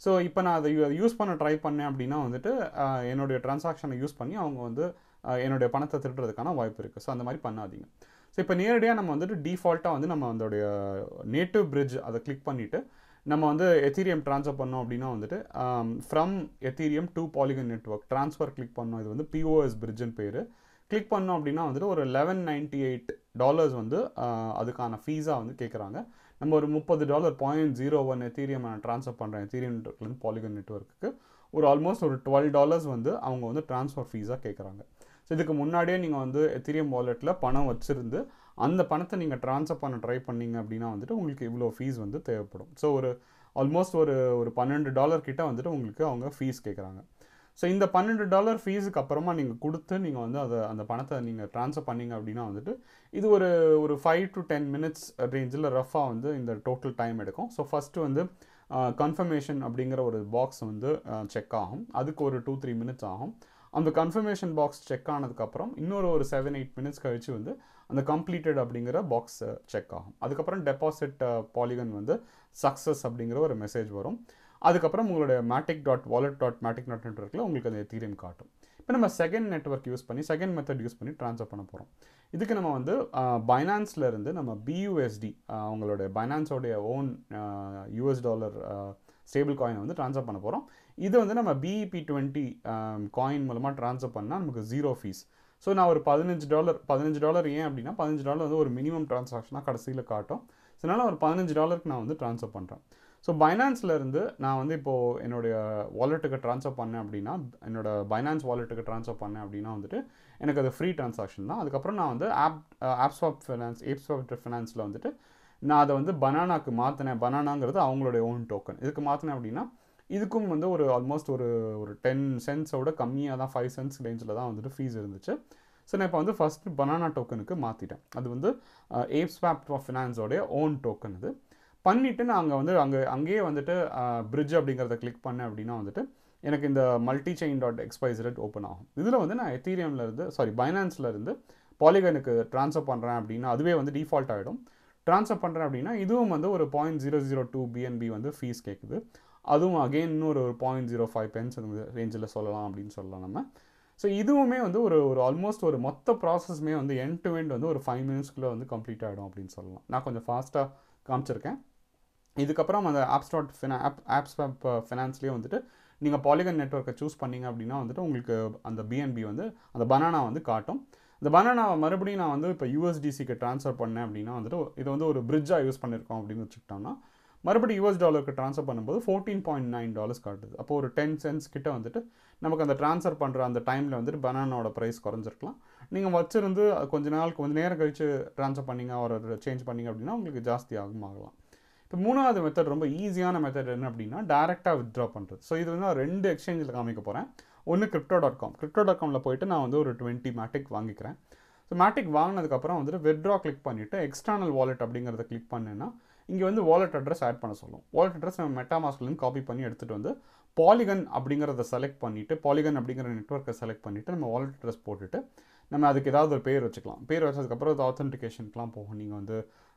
ஸோ இப்போ நான் அதை யூஸ் பண்ண ட்ரை பண்ணேன் அப்படின்னா வந்துட்டு ஆஹ், என்னுடைய ட்ரான்சாக்ஷனை யூஸ் பண்ணி அவங்க வந்து ஆஹ், என்னுடைய பணத்தை திருடுறதுக்கான வாய்ப்பு இருக்குது ஸோ அந்த மாதிரி பண்ணாதீங்க ஸோ இப்போ நேரடியாக நம்ம வந்துட்டு டிஃபால்ட்டாக வந்து நம்ம அதோடைய நேட்டிவ் பிரிட்ஜ் அதை கிளிக் பண்ணிவிட்டு நம்ம வந்து எத்தீரியம் ட்ரான்ஸ்ஃபர் பண்ணோம் அப்படின்னா வந்துட்டு from Ethereum to Polygon network transfer click பண்ணோம் இது வந்து பிஓஎஸ் பிரிட்ஜுன்னு பேர் கிளிக் பண்ணோம் அப்படின்னா வந்துட்டு ஒரு லெவன் நைன்ட்டி எயிட் டாலர்ஸ் வந்து ஆஹ், அதுக்கான ஃபீஸாக வந்து கேட்குறாங்க நம்ம ஒரு முப்பது dollar point zero one Ethereum நான் ட்ரான்ஸ்ஃபர் பண்ணுறேன் எத்தீரியம் நெட்ஒர்க்லேருந்து பாலிகன் நெட்ஒர்க்குக்கு ஒரு ஆல்மோஸ்ட் ஒரு டுவெல் டாலர்ஸ் வந்து அவங்க வந்து ட்ரான்ஸ்ஃபர் ஃபீஸாக கேட்குறாங்க ஸோ இதுக்கு முன்னாடியே நீங்கள் வந்து எத்தீரியம் வாலெட்டில் பணம் வச்சுருந்து அந்த பணத்தை நீங்கள் ட்ரான்ஸ்ஃபர் பண்ண ட்ரை பண்ணீங்க அப்படின்னா வந்துட்டு உங்களுக்கு இவ்வளோ ஃபீஸ் வந்து தேவைப்படும் ஸோ ஒரு ஆல்மோஸ்ட் ஒரு ஒரு பன்னெண்டு டாலர் கிட்ட வந்துட்டு உங்களுக்கு அவங்க ஃபீஸ் கேட்குறாங்க ஸோ இந்த பன்னெண்டு டாலர் ஃபீஸுக்கு அப்புறமா நீங்கள் கொடுத்து நீங்கள் வந்து அதை அந்த பணத்தை நீங்கள் ட்ரான்ஸ்ஃபர் பண்ணீங்க அப்படின்னா வந்துட்டு இது ஒரு ஒரு ஃபைவ் டு டென் மினிட்ஸ் ரேஞ்சில் ரஃபாக வந்து இந்த டோட்டல் டைம் எடுக்கும் ஸோ ஃபஸ்ட்டு வந்து கன்ஃபர்மேஷன் அப்படிங்கிற ஒரு பாக்ஸ் வந்து செக் ஆகும் அதுக்கு ஒரு டூ த்ரீ மினிட்ஸ் ஆகும் அந்த கன்ஃபர்மேஷன் பாக்ஸ் செக் ஆனதுக்கப்புறம் இன்னொரு ஒரு செவன் எயிட் மினிட்ஸ் கழிச்சு வந்து அந்த கம்ப்ளீட்டட் அப்படிங்கிற பாக்ஸ் செக் ஆகும் அதுக்கப்புறம் டெபாசிட் பாலிகன் வந்து சக்ஸஸ் அப்படிங்கிற ஒரு மெசேஜ் வரும் அதுக்கப்புறம் உங்களுடைய Matic dot wallet dot Matic dot நெட்ஒர்க்கில் உங்களுக்கு அந்த எத்தீரியம் காட்டும் இப்போ நம்ம செகண்ட் நெட்வொர்க் யூஸ் பண்ணி செகண்ட் மெத்தட் யூஸ் பண்ணி ட்ரான்ஸ்ஃபர் பண்ண போகிறோம் இதுக்கு நம்ம வந்து பைனான்ஸில் இருந்து நம்ம பியூஎஸ்டி அவங்களுடைய பைனான்ஸோடைய ஓன் யூஎஸ் டாலர் ஸ்டேபிள் காயினை வந்து ட்ரான்ஸ்ஃபர் பண்ண போகிறோம் இது வந்து நம்ம பிஇபி டுவெண்ட்டி காயின் மூலமாக ட்ரான்ஸ்ஃபர் பண்ணால் நமக்கு ஜீரோ ஃபீஸ் ஸோ நான் ஒரு பதினஞ்சு டாலர் பதினஞ்சு டாலர் ஏன் அப்படின்னா பதினஞ்சு டாலர் வந்து ஒரு மினிமம் ட்ரான்சாக்ஷனாக கடைசியில் காட்டும் ஸோ அதனால் ஒரு பதினஞ்சு டாலருக்கு நான் வந்து ட்ரான்ஸ்ஃபர் பண்ணுறேன் ஸோ பைனான்ஸில் இருந்து நான் வந்து இப்போது என்னுடைய வாலெட்டுக்கு ட்ரான்ஸ்ஃபர் பண்ணேன் அப்படின்னா என்னோட பைனான்ஸ் வாலெட்டுக்கு ட்ரான்ஸ்ஃபர் பண்ணேன் அப்படின்னா வந்துட்டு எனக்கு அது ஃப்ரீ ட்ரான்சாக்ஷன் தான் அதுக்கப்புறம் நான் வந்து ஆப் ஆப்ஸ்வாப் ஃபினான்ஸ் ஏப்ஸ்வாப் ஃபினான்ஸில் வந்துட்டு நான் அதை வந்து பனானாக்கு மாற்றினேன் பனானாங்கிறது அவங்களுடைய ஓன் டோக்கன் இதுக்கு மாற்றினேன் அப்படின்னா இதுக்கும் வந்து ஒரு ஆல்மோஸ்ட் ஒரு ஒரு டென் சென்ட்ஸோட கம்மியாக தான் ஃபைவ் சென்ட்ஸ் ரேஞ்சில் தான் வந்துட்டு ஃபீஸ் இருந்துச்சு ஸோ நான் இப்போ வந்து ஃபஸ்ட்டு பனானா டோக்கனுக்கு மாற்றிட்டேன் அது வந்து ஏப்ஸ்வாப் ஃபினான்ஸோடைய ஓன் டோக்கன் அது பண்ணிவிட்டு நான் அங்கே வந்து அங்கே அங்கேயே வந்துட்டு பிரிட்ஜ் அப்படிங்கிறத கிளிக் பண்ணேன் அப்படின்னா வந்துட்டு எனக்கு இந்த மல்டி செயின் டாட் எக்ஸ்பைஸ் ரேட் ஓப்பன் ஆகும் இதில் வந்து நான் எத்தீரியம்ல இருந்து சாரி பைனான்ஸில் இருந்து பாலிகனுக்கு ட்ரான்ஸ்ஃபர் பண்ணுறேன் அப்படின்னா அதுவே வந்து டிஃபால்ட் ஆகிடும் ட்ரான்ஸ்ஃபர் பண்ணுறேன் அப்படின்னா இதுவும் வந்து ஒரு point zero zero two BNB வந்து ஃபீஸ் கேட்குது அதுவும் அகெயின் இன்னொரு ஒரு பாயிண்ட் ஜீரோ ஃபைவ் பென்ஸ் அந்த ரேஞ்சில் சொல்லலாம் அப்படின்னு சொல்லலாம் நம்ம ஸோ இதுவுமே வந்து ஒரு ஒரு ஆல்மோஸ்ட் ஒரு மொத்த ப்ராசஸ்மே வந்து எண்ட் டு எண்ட் வந்து ஒரு ஃபைவ் மினிட்ஸ்க்குள்ளே வந்து கம்ப்ளீட் ஆகிடும் அப்படின்னு சொல்லலாம் நான் கொஞ்சம் ஃபாஸ்ட்டாக காமிச்சிருக்கேன் இதுக்கப்புறம் அந்த ஆப்ஸ் டாட் ஃபினா ஆப் ஆப்ஸ் ஃபினான்ஸ்லேயே வந்துட்டு நீங்கள் பாலிகன் நெட்ஒர்க்கை சூஸ் பண்ணீங்க அப்படின்னா வந்துட்டு உங்களுக்கு அந்த பிஎன்பி வந்து அந்த பனானா வந்து காட்டும் இந்த பனானாவை மறுபடியும் நான் வந்து இப்போ யூஎஸ்டிசிக்கு ட்ரான்ஸ்ஃபர் பண்ணேன் அப்படின்னா வந்துட்டு இது வந்து ஒரு பிரிட்ஜாக யூஸ் பண்ணியிருக்கோம் அப்படின்னு வச்சுக்கிட்டோம்னா மறுபடியும் யூஎஸ் டாலருக்கு ட்ரான்ஸ்ஃபர் பண்ணும்போது ஃபோர்டீன் பாயிண்ட் நைன் டாலர்ஸ் காட்டுது அப்போ ஒரு டென் சென்ஸ் கிட்ட வந்துட்டு நமக்கு அந்த ட்ரான்ஸ்ஃபர் பண்ணுற அந்த டைமில் வந்துட்டு பனானாவோட ப்ரைஸ் குறைஞ்சிருக்கலாம் நீங்கள் வச்சிருந்து அது கொஞ்ச நாள் கொஞ்ச நேரம் கழித்து ட்ரான்ஸ்ஃபர் பண்ணீங்க ஒரு சேஞ்ச் பண்ணீங்க அப்படின்னா உங்களுக்கு ஜாஸ்தி ஆகும் ஆகலாம் இப்போ மூணாவது மெத்தட் ரொம்ப ஈஸியான மெத்தட் என்ன அப்படின்னா டேரெக்டாக வித்ட்ரா பண்ணுறது ஸோ இது வந்து நான் ரெண்டு எக்ஸ்சேஞ்சில் காமிக்க போகிறேன் ஒன்று crypto dot com crypto dot காமில் போயிட்டு நான் வந்து ஒரு டுவெண்ட்டி மேட்டிக் வாங்கிக்கிறேன் ஸோ மேட்டிக் வாங்கினதுக்கப்புறம் வந்துட்டு வித்ட்ரா கிளிக் பண்ணிவிட்டு எக்ஸ்டர்னல் வாலெட் அப்படிங்கிறத கிளிக் பண்ணேன்னா இங்கே வந்து வாலெட் அட்ரஸ் ஆட் பண்ண சொல்லும் வாலெட் அட்ரஸ் நம்ம மெட்டாமாஸ்க்லேருந்து காப்பி பண்ணி எடுத்துகிட்டு வந்து பாலிகன் அப்படிங்கிறத செலக்ட் பண்ணிவிட்டு பாலிகன் அப்படிங்கிற நெட்ஒர்க்கை செலக்ட் பண்ணிவிட்டு நம்ம வாலெட் அட்ரஸ் போட்டுட்டு நம்ம அதுக்கு ஏதாவது ஒரு பேர் வச்சுக்கலாம் பேர் வச்சதுக்கப்புறம் அது ஆத்தென்டிகேஷனுக்குலாம் போகும் நீங்கள் வந்து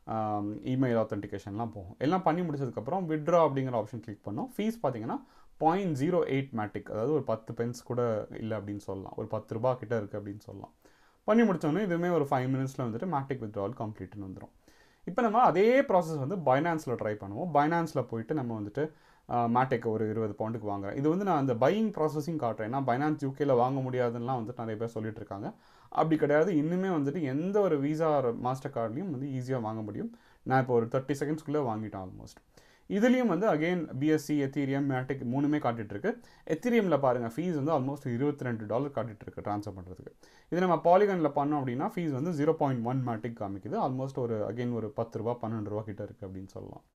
இமெயில் ஆத்தென்டிகேஷன்லாம் போகும் எல்லாம் பண்ணி முடிச்சதுக்கப்புறம் விட்ரா அப்படிங்கிற ஆப்ஷன் கிளிக் பண்ணோம் ஃபீஸ் பார்த்தீங்கன்னா பாயிண்ட் ஜீரோ எயிட் மேட்டிக் அதாவது ஒரு பத்து பென்ஸ் கூட இல்லை அப்படின்னு சொல்லலாம் ஒரு பத்து ரூபா கிட்ட இருக்குது அப்படின்னு சொல்லலாம் பண்ணி முடிச்சோன்னே இதுவுமே ஒரு ஃபைவ் மினிட்ஸில் வந்துட்டு மேட்டிக் வித்ட்ரால் கம்ப்ளீட்னு வந்துடும் இப்போ நம்ம அதே ப்ராசஸ் வந்து பைனான்ஸில் ட்ரை பண்ணுவோம் பைனான்ஸில் போயிட்டு நம்ம வந்துட்டு மேட்டேக்கு ஒரு இருபது பவுண்டுக்கு வாங்குறேன் இது வந்து நான் அந்த பையிங் ப்ராசஸிங் காட்டுறேன் ஏன்னா பைனான்ஸ் யூகேல வாங்க முடியாதுன்னெலாம் வந்துட்டு நிறைய பேர் சொல்லிட்டு இருக்காங்க அப்படி கிடையாது இன்னுமே வந்துட்டு எந்த ஒரு விசா மாஸ்டர் கார்ட்லையும் வந்து ஈஸியாக வாங்க முடியும் நான் இப்போ ஒரு தேர்ட்டி செகண்ட்ஸ்க்குள்ளே வாங்கிட்டேன் ஆல்மோஸ்ட் இதுலேயும் வந்து அகெயின் பிஎஸ்சி எத்தீரியம் மேட்டிக் மூணுமே காட்டிகிட்ருக்கு எத்தீரியமில் பாருங்கள் ஃபீஸ் வந்து ஆல்மோஸ்ட் இருபத்தி ரெண்டு டாலர் காட்டிகிட்ருக்கு ட்ரான்ஸ்ஃபர் பண்ணுறதுக்கு இது நம்ம பாலிகனில் பண்ணோம் அப்படின்னா ஃபீஸ் வந்து ஜீரோ பாயிண்ட் ஒன் மேட்டிக் காமிக்குது ஆல்மோஸ்ட் ஒரு அகெயின் ஒரு பத்து ரூபா பன்னெண்டு ரூபா கிட்ட இருக்குது அப்படின்னு சொல்லலாம்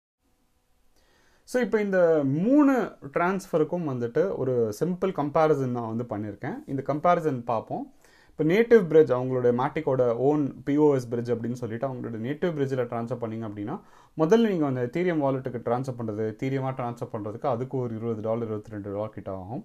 ஸோ இப்போ இந்த மூணு ட்ரான்ஸ்ஃபருக்கும் வந்துட்டு ஒரு சிம்பிள் கம்பேரிசன் நான் வந்து பண்ணியிருக்கேன் இந்த கம்பேரிசன் பார்ப்போம் இப்போ நேட்டிவ் பிரிட்ஜ் அவங்களோட மேட்டிக்கோட ஓன் பிஓஎஸ் பிரிட்ஜ் அப்படின்னு சொல்லிட்டு அவங்களோட நேட்டிவ் பிரிட்ஜில் ட்ரான்ஸ்ஃபர் பண்ணிங்க அப்படின்னா முதல்ல நீங்கள் அந்த தீரியம் வாலெட்டுக்கு ட்ரான்ஸ்ஃபர் பண்ணுறது தீரியமாக ட்ரான்ஸ்ஃபர் பண்ணுறதுக்கு அதுக்கு ஒரு இருபது டாலர் இருபத்தி ரெண்டு டாலர் கிட்ட ஆகும்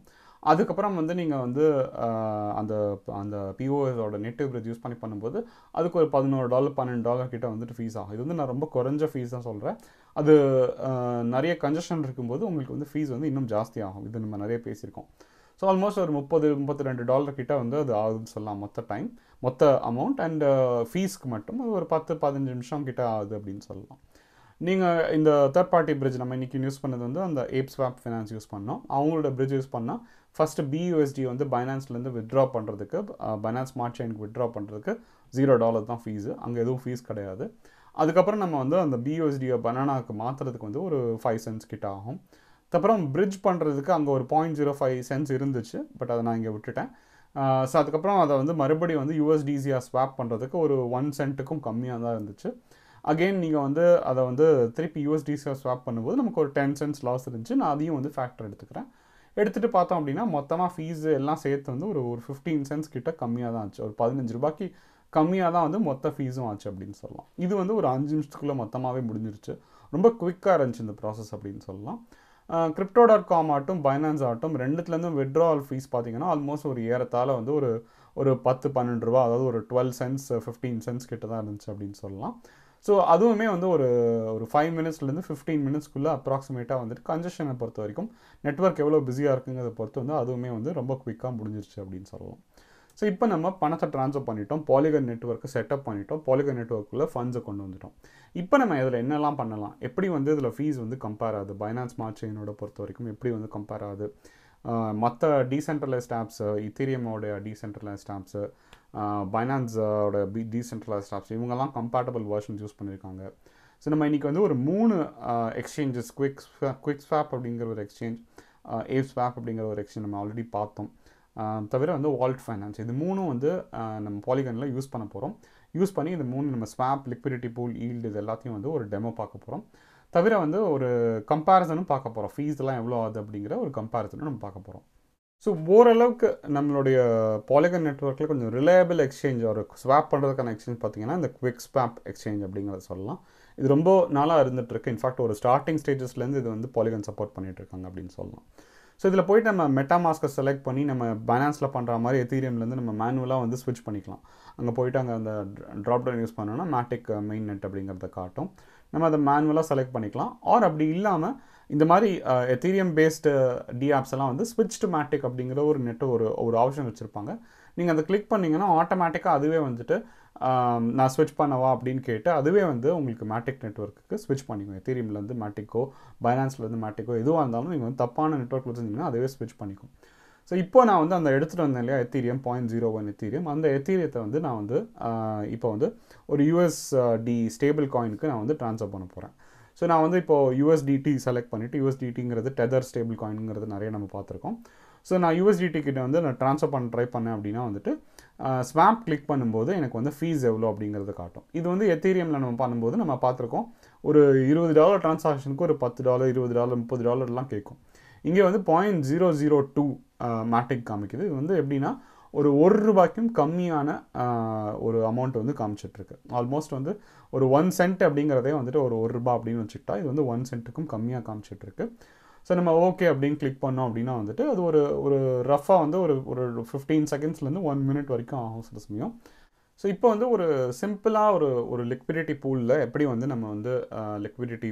அதுக்கப்புறம் வந்து நீங்கள் வந்து ஆஹ், அந்த அந்த பிஓஎஸோட நெட்டிவ் பிரிட்ஜ் யூஸ் பண்ணி பண்ணும்போது அதுக்கு ஒரு பதினோரு டாலர் பன்னெண்டு டாலர் கிட்ட வந்துட்டு ஃபீஸ் ஆகும் இது வந்து நான் ரொம்ப குறைஞ்ச ஃபீஸ் தான் சொல்கிறேன் அது ஆஹ், நிறைய கன்ஜஷன் இருக்கும்போது உங்களுக்கு வந்து ஃபீஸ் வந்து இன்னும் ஜாஸ்தி ஆகும் இது நம்ம நிறைய பேசியிருக்கோம் ஸோ ஆல்மோஸ்ட் ஒரு முப்பது முப்பத்தி ரெண்டு டாலர் கிட்ட வந்து அது ஆகுதுன்னு சொல்லலாம் மொத்த டைம் மொத்த அமௌண்ட் அண்ட் ஃபீஸ்க்கு மட்டும் அது ஒரு பத்து பதினஞ்சு நிமிஷம் கிட்ட ஆகுது அப்படின்னு சொல்லலாம் நீங்கள் இந்த தேர்ட் பார்ட்டி பிரிட்ஜ் நம்ம இன்றைக்கி யூஸ் பண்ணது வந்து அந்த ஏப் ஸ்வாப் ஃபினான்ஸ் யூஸ் பண்ணோம் அவங்களோட பிரிட்ஜ் யூஸ் பண்ணால் ஃபஸ்ட்டு பியூஎஸ்டி வந்து பைனான்ஸ்லேருந்து வித்ட்ரா பண்ணுறதுக்கு பைனான்ஸ் ஸ்மார்ட் செயினுக்கு வித்ட்ரா பண்ணுறதுக்கு ஜீரோ டாலர் தான் ஃபீஸு அங்கே எதுவும் ஃபீஸ் கிடையாது அதுக்கப்புறம் நம்ம வந்து அந்த பியூஎஸ்டியை பனானாக்கு மாற்றுறதுக்கு வந்து ஒரு ஃபைவ் சென்ஸ் கிட்ட ஆகும் அப்புறம் பிரிட்ஜ் பண்ணுறதுக்கு அங்கே ஒரு பாயிண்ட் ஜீரோ ஃபைவ் சென்ஸ் இருந்துச்சு பட் அதை நான் இங்கே விட்டுட்டேன் ஸோ அதுக்கப்புறம் அதை வந்து மறுபடியும் வந்து யூஎஸ்டிசியாக ஸ்வாப் பண்ணுறதுக்கு ஒரு ஒன் சென்ட்டுக்கும் கம்மியாக தான் இருந்துச்சு அகெயின் நீங்கள் வந்து அதை வந்து திருப்பி யூஎஸ்டிசியாக ஸ்வாப் பண்ணும்போது நமக்கு ஒரு டென் சென்ஸ் லாஸ் இருந்துச்சு நான் அதையும் வந்து ஃபேக்டர் எடுத்துக்கிறேன் எடுத்துகிட்டு பார்த்தோம் அப்படின்னா மொத்தமாக ஃபீஸ் எல்லாம் சேர்த்து வந்து ஒரு ஒரு ஃபிஃப்டீன் சென்ஸ் கிட்ட கம்மியாக தான் ஆச்சு ஒரு பதினஞ்சு ரூபாய்க்கு கம்மியாக தான் வந்து மொத்த ஃபீஸும் ஆச்சு அப்படின்னு சொல்லலாம் இது வந்து ஒரு அஞ்சு நிமிஷத்துக்குள்ளே மொத்தமாகவே முடிஞ்சிருச்சு ரொம்ப குவிக்காக இருந்துச்சு இந்த ப்ராசஸ் அப்படின்னு சொல்லலாம் கிரிப்டோ டாட் காம் ஆகட்டும் பைனான்ஸ் ஆகட்டும் ரெண்டுத்துலேருந்தும் விட்ராவல் ஃபீஸ் பார்த்தீங்கன்னா ஆல்மோஸ்ட் ஒரு ஏறத்தாழ வந்து ஒரு ஒரு பத்து பன்னெண்டு ரூபா அதாவது ஒரு டுவெல் சென்ஸ் ஃபிஃப்டீன் சென்ஸ் கிட்ட தான் இருந்துச்சு அப்படின்னு சொல்லலாம் ஸோ அதுவுமே வந்து ஒரு ஒரு ஃபைவ் மினிட்ஸ்லேருந்து ஃபிஃப்டீன் மினிட்ஸ்க்குள்ளே அப்ராக்சிமேட்டாக வந்துட்டு கன்ஜெஷனை பொறுத்த வரைக்கும் நெட்ஒர்க் எவ்வளோ பிஸியாக இருக்குங்கிறத பொறுத்து வந்து அதுவுமே வந்து ரொம்ப குயிக்காக முடிஞ்சிருச்சு அப்படின்னு சொல்லலாம் ஸோ இப்போ நம்ம பணத்தை ட்ரான்ஸ்ஃபர் பண்ணிட்டோம் பாலிகன் நெட்ஒர்க்கை செட்டப் பண்ணிட்டோம் பாலிகன் நெட்ஒர்க்குள்ளே ஃபண்ட்ஸை கொண்டு வந்துட்டோம் இப்போ நம்ம இதில் என்னெல்லாம் பண்ணலாம் எப்படி வந்து இதில் ஃபீஸ் வந்து கம்பேர் ஆகுது பைனான்ஸ் ஸ்மார்ட் செயினோட பொறுத்த வரைக்கும் எப்படி வந்து கம்பேர் ஆகுது மற்ற டீசென்ட்ரலைஸ்ட் ஆப்ஸு இத்தீரியமோடைய டீசென்ட்ரலைஸ்ட் ஆப்ஸு பைனான்ஸோட பி டீசென்ட்ரலைஸ்ட் ஆப்ஸ் இவங்கெல்லாம் கம்பேட்டபிள் வெர்ஷன்ஸ் யூஸ் பண்ணியிருக்காங்க ஸோ நம்ம இன்றைக்கி வந்து ஒரு மூணு எக்ஸ்சேஞ்சஸ் குவிக் குவிக் ஸ்வாப் அப்படிங்கிற ஒரு எக்ஸ்சேஞ்ச் ஏவ் ஸ்வாப் அப்படிங்கிற ஒரு எக்ஸ்சேஞ்ச் நம்ம ஆல்ரெடி பார்த்தோம் ஆஹ் தவிர வந்து வால்ட் ஃபைனான்ஸ் இது மூணும் வந்து ஆஹ் நம்ம பாலிகனில் யூஸ் பண்ண போகிறோம் யூஸ் பண்ணி இந்த மூணு நம்ம ஸ்வாப் லிக்விடிட்டி பூல் ஈல்டு இது எல்லாத்தையும் வந்து ஒரு டெமோ பார்க்க போகிறோம் தவிர வந்து ஒரு கம்பேரிசனும் பார்க்க போகிறோம் ஃபீஸ்லாம் எவ்வளோ ஆகுது அப்படிங்கிற ஒரு கம்பேரிசனும் நம்ம பார்க்க போகிறோம் ஸோ ஓரளவுக்கு நம்மளுடைய பாலிகன் நெட்ஒர்க்கில் கொஞ்சம் ரிலையபிள் எக்ஸ்சேஞ்ச் ஒரு ஸ்வாப் பண்ணுறதுக்கான எக்ஸ்சேஞ்ச் பார்த்தீங்கன்னா இந்த குவிக் ஸ்வாப் எக்ஸ்சேஞ்ச் அப்படிங்கிறத சொல்லலாம் இது ரொம்ப நாளாக இருந்துட்டு இருக்கு இன்ஃபேக்ட் ஒரு ஸ்டார்டிங் ஸ்டேஜஸ்லேருந்து இது வந்து பாலிகன் சப்போர்ட் பண்ணிட்டு இருக்காங்க அப்படின்னு சொல்லலாம் ஸோ இதில் போயிட்டு நம்ம மெட்டாமாஸ்கை செலக்ட் பண்ணி நம்ம பைனான்ஸில் பண்ணுற மாதிரி எத்தீரியம்லேருந்து நம்ம மேனுவலாக வந்து ஸ்விட்ச் பண்ணிக்கலாம் அங்கே போயிட்டு அங்கே அந்த ட்ராப் டவுன் யூஸ் பண்ணோன்னா மேட்டிக் மெயின் நெட் அப்படிங்கிறத காட்டும் நம்ம அதை மேனுவலாக செலக்ட் பண்ணிக்கலாம் ஆர் அப்படி இல்லாமல் இந்த மாதிரி எத்தீரியம் பேஸ்டு டி ஆப்ஸ் எல்லாம் வந்து ஸ்விட்ச் டு மேட்டிக் அப்படிங்கிற ஒரு நெட்டு ஒரு ஒரு ஆப்ஷன் வச்சுருப்பாங்க நீங்கள் அதை கிளிக் பண்ணிங்கன்னா ஆட்டோமேட்டிக்காக அதுவே வந்துட்டு ஆம், நான் ஸ்விட்ச் பண்ணவா அப்படின்னு கேட்டு அதுவே வந்து உங்களுக்கு மேட்டிக் நெட்ஒர்க்குக்கு ஸ்விட்ச் பண்ணிக்கும் எத்தீரியம்லேருந்து மேட்டிக்கோ பைனான்ஸ்லேருந்து மேட்டிக்கோ எதுவாக இருந்தாலும் நீங்கள் வந்து தப்பான நெட்ஒர்க் வச்சுருந்தீங்கன்னா அதுவே ஸ்விட்ச் பண்ணிக்கும் ஸோ இப்போ நான் வந்து அந்த எடுத்துகிட்டு வந்தேன் இல்லையா Ethereum point zero one Ethereum அந்த எத்தீரியத்தை வந்து நான் வந்து ஆஹ், இப்போ வந்து ஒரு யூஎஸ்டி ஸ்டேபிள் காயினுக்கு நான் வந்து ட்ரான்ஸ்ஃபர் பண்ண போகிறேன் ஸோ நான் வந்து இப்போது யூஎஸ்டிடி செலக்ட் பண்ணிவிட்டு யூஎஸ்டிடிங்கிறது டெதர் ஸ்டேபிள் காயினுங்கிறது நிறைய நம்ம பார்த்துருக்கோம் ஸோ நான் யூஎஸ்டிடி கிட்ட வந்து நான் ட்ரான்ஸ்ஃபர் பண்ண ட்ரை பண்ணேன் அப்படின்னா வந்துட்டு ஸ்வாப் கிளிக் பண்ணும்போது எனக்கு வந்து ஃபீஸ் எவ்வளோ அப்படிங்கிறது காட்டும் இது வந்து எத்தீரியமில் நம்ம பண்ணும்போது நம்ம பார்த்துருக்கோம் ஒரு இருபது டாலர் ட்ரான்சாக்ஷனுக்கு ஒரு பத்து டாலர் இருபது டாலர் முப்பது டாலர்லாம் கேட்கும் இங்கே வந்து point zero zero two Matic காமிக்குது இது வந்து எப்படின்னா ஒரு ஒரு ரூபாய்க்கும் கம்மியான ஆஹ், ஒரு அமௌண்ட் வந்து காமிச்சிட்ருக்கு ஆல்மோஸ்ட் வந்து ஒரு ஒன் சென்ட் அப்படிங்கிறதே வந்துட்டு ஒரு ஒரு ரூபா அப்படின்னு வச்சுக்கிட்டா இது வந்து ஒன் சென்ட்டுக்கும் கம்மியாக காமிச்சிட்ருக்கு ஸோ நம்ம ஓகே அப்படின்னு கிளிக் பண்ணோம் அப்படின்னா வந்துட்டு அது ஒரு ஒரு ரஃபாக வந்து ஒரு ஒரு ஃபிஃப்டீன் செகண்ட்ஸ்லேருந்து ஒன் மினிட் வரைக்கும் ஆகும் சில சமயம் ஸோ இப்போ வந்து ஒரு சிம்பிளாக ஒரு ஒரு லிக்விடிட்டி பூலில் எப்படி வந்து நம்ம வந்து லிக்விடிட்டி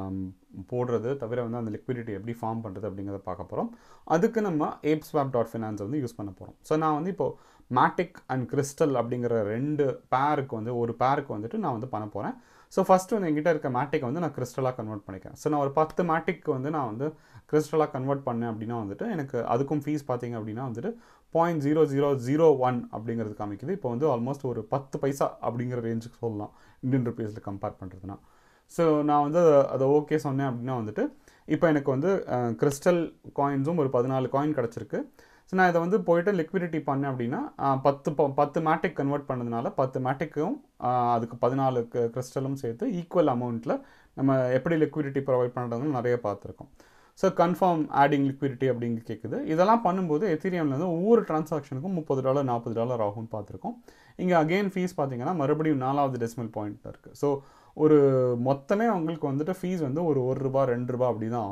போடுறது தவிர வந்து அந்த லிக்விடிட்டி எப்படி ஃபார்ம் பண்ணுறது அப்படிங்கிறத பார்க்க போகிறோம் அதுக்கு நம்ம ஏப் ஸ்வாப் டாட் ஃபினான்ஸ் வந்து யூஸ் பண்ண போகிறோம் ஸோ நான் வந்து இப்போது மேட்டிக் அண்ட் கிறிஸ்டல் அப்படிங்கிற ரெண்டு பேருக்கு வந்து ஒரு பேருக்கு வந்துட்டு நான் வந்து பண்ண போகிறேன் ஸோ ஃபஸ்ட்டு வந்து என்கிட்ட இருக்க மேட்டிக் வந்து நான் கிறிஸ்டலாக கன்வெர்ட் பண்ணிக்கிறேன் ஸோ நான் ஒரு பத்து மேட்டிக் வந்து நான் வந்து கிறிஸ்டலாக கன்வெர்ட் பண்ணேன் அப்படின்னா வந்துட்டு எனக்கு அதுக்கும் ஃபீஸ் பார்த்தீங்க அப்படின்னா வந்துட்டு point zero zero zero one அப்படிங்கிறது காமிக்குது இப்போ வந்து ஆல்மோஸ்ட் ஒரு பத்து பைசா அப்படிங்கிற ரேஞ்சுக்கு சொல்லலாம் இந்தியன் ருபீஸில் கம்பேர் பண்ணுறதுனா ஸோ நான் வந்து அதை- அதை ஓகே சொன்னேன் அப்படின்னா வந்துட்டு இப்போ எனக்கு வந்து கிறிஸ்டல் காயின்ஸும் ஒரு பதினாலு காயின் கிடச்சிருக்கு ஸோ நான் இதை வந்து போயிட்டு லிக்விடிட்டி பண்ணேன் அப்படின்னா அஹ், பத்து ப- பத்து மேட்டிக் கன்வெர்ட் பண்ணதுனால பத்து மேட்டிக்கும் அதுக்கு பதினாலு கிறிஸ்டலும் சேர்த்து ஈக்குவல் அமௌண்ட்டில் நம்ம எப்படி லிக்விடிட்டி ப்ரொவைட் பண்ணுறதுன்னு நிறைய பார்த்துருக்கோம் ஸோ கன்ஃபார்ம் ஆடிங் லிக்விடிட்டி அப்படிங்க கேட்குது இதெல்லாம் பண்ணும்போது எத்திரியம்லேருந்து ஒவ்வொரு டிரான்சாக்ஷனுக்கும் முப்பது டாலர் நாற்பது டாலர் ஆகும்னு பார்த்துருக்கோம் இங்கே அகெயின் ஃபீஸ் பார்த்தீங்கன்னா மறுபடியும் நாலாவது டெசிமல் பாயிண்ட் இருக்குது ஸோ ஒரு மொத்தமே உங்களுக்கு வந்துட்டு ஃபீஸ் வந்து ஒரு ஒரு ரூபா ரெண்டு ரூபா அப்படி தான் ஆகும்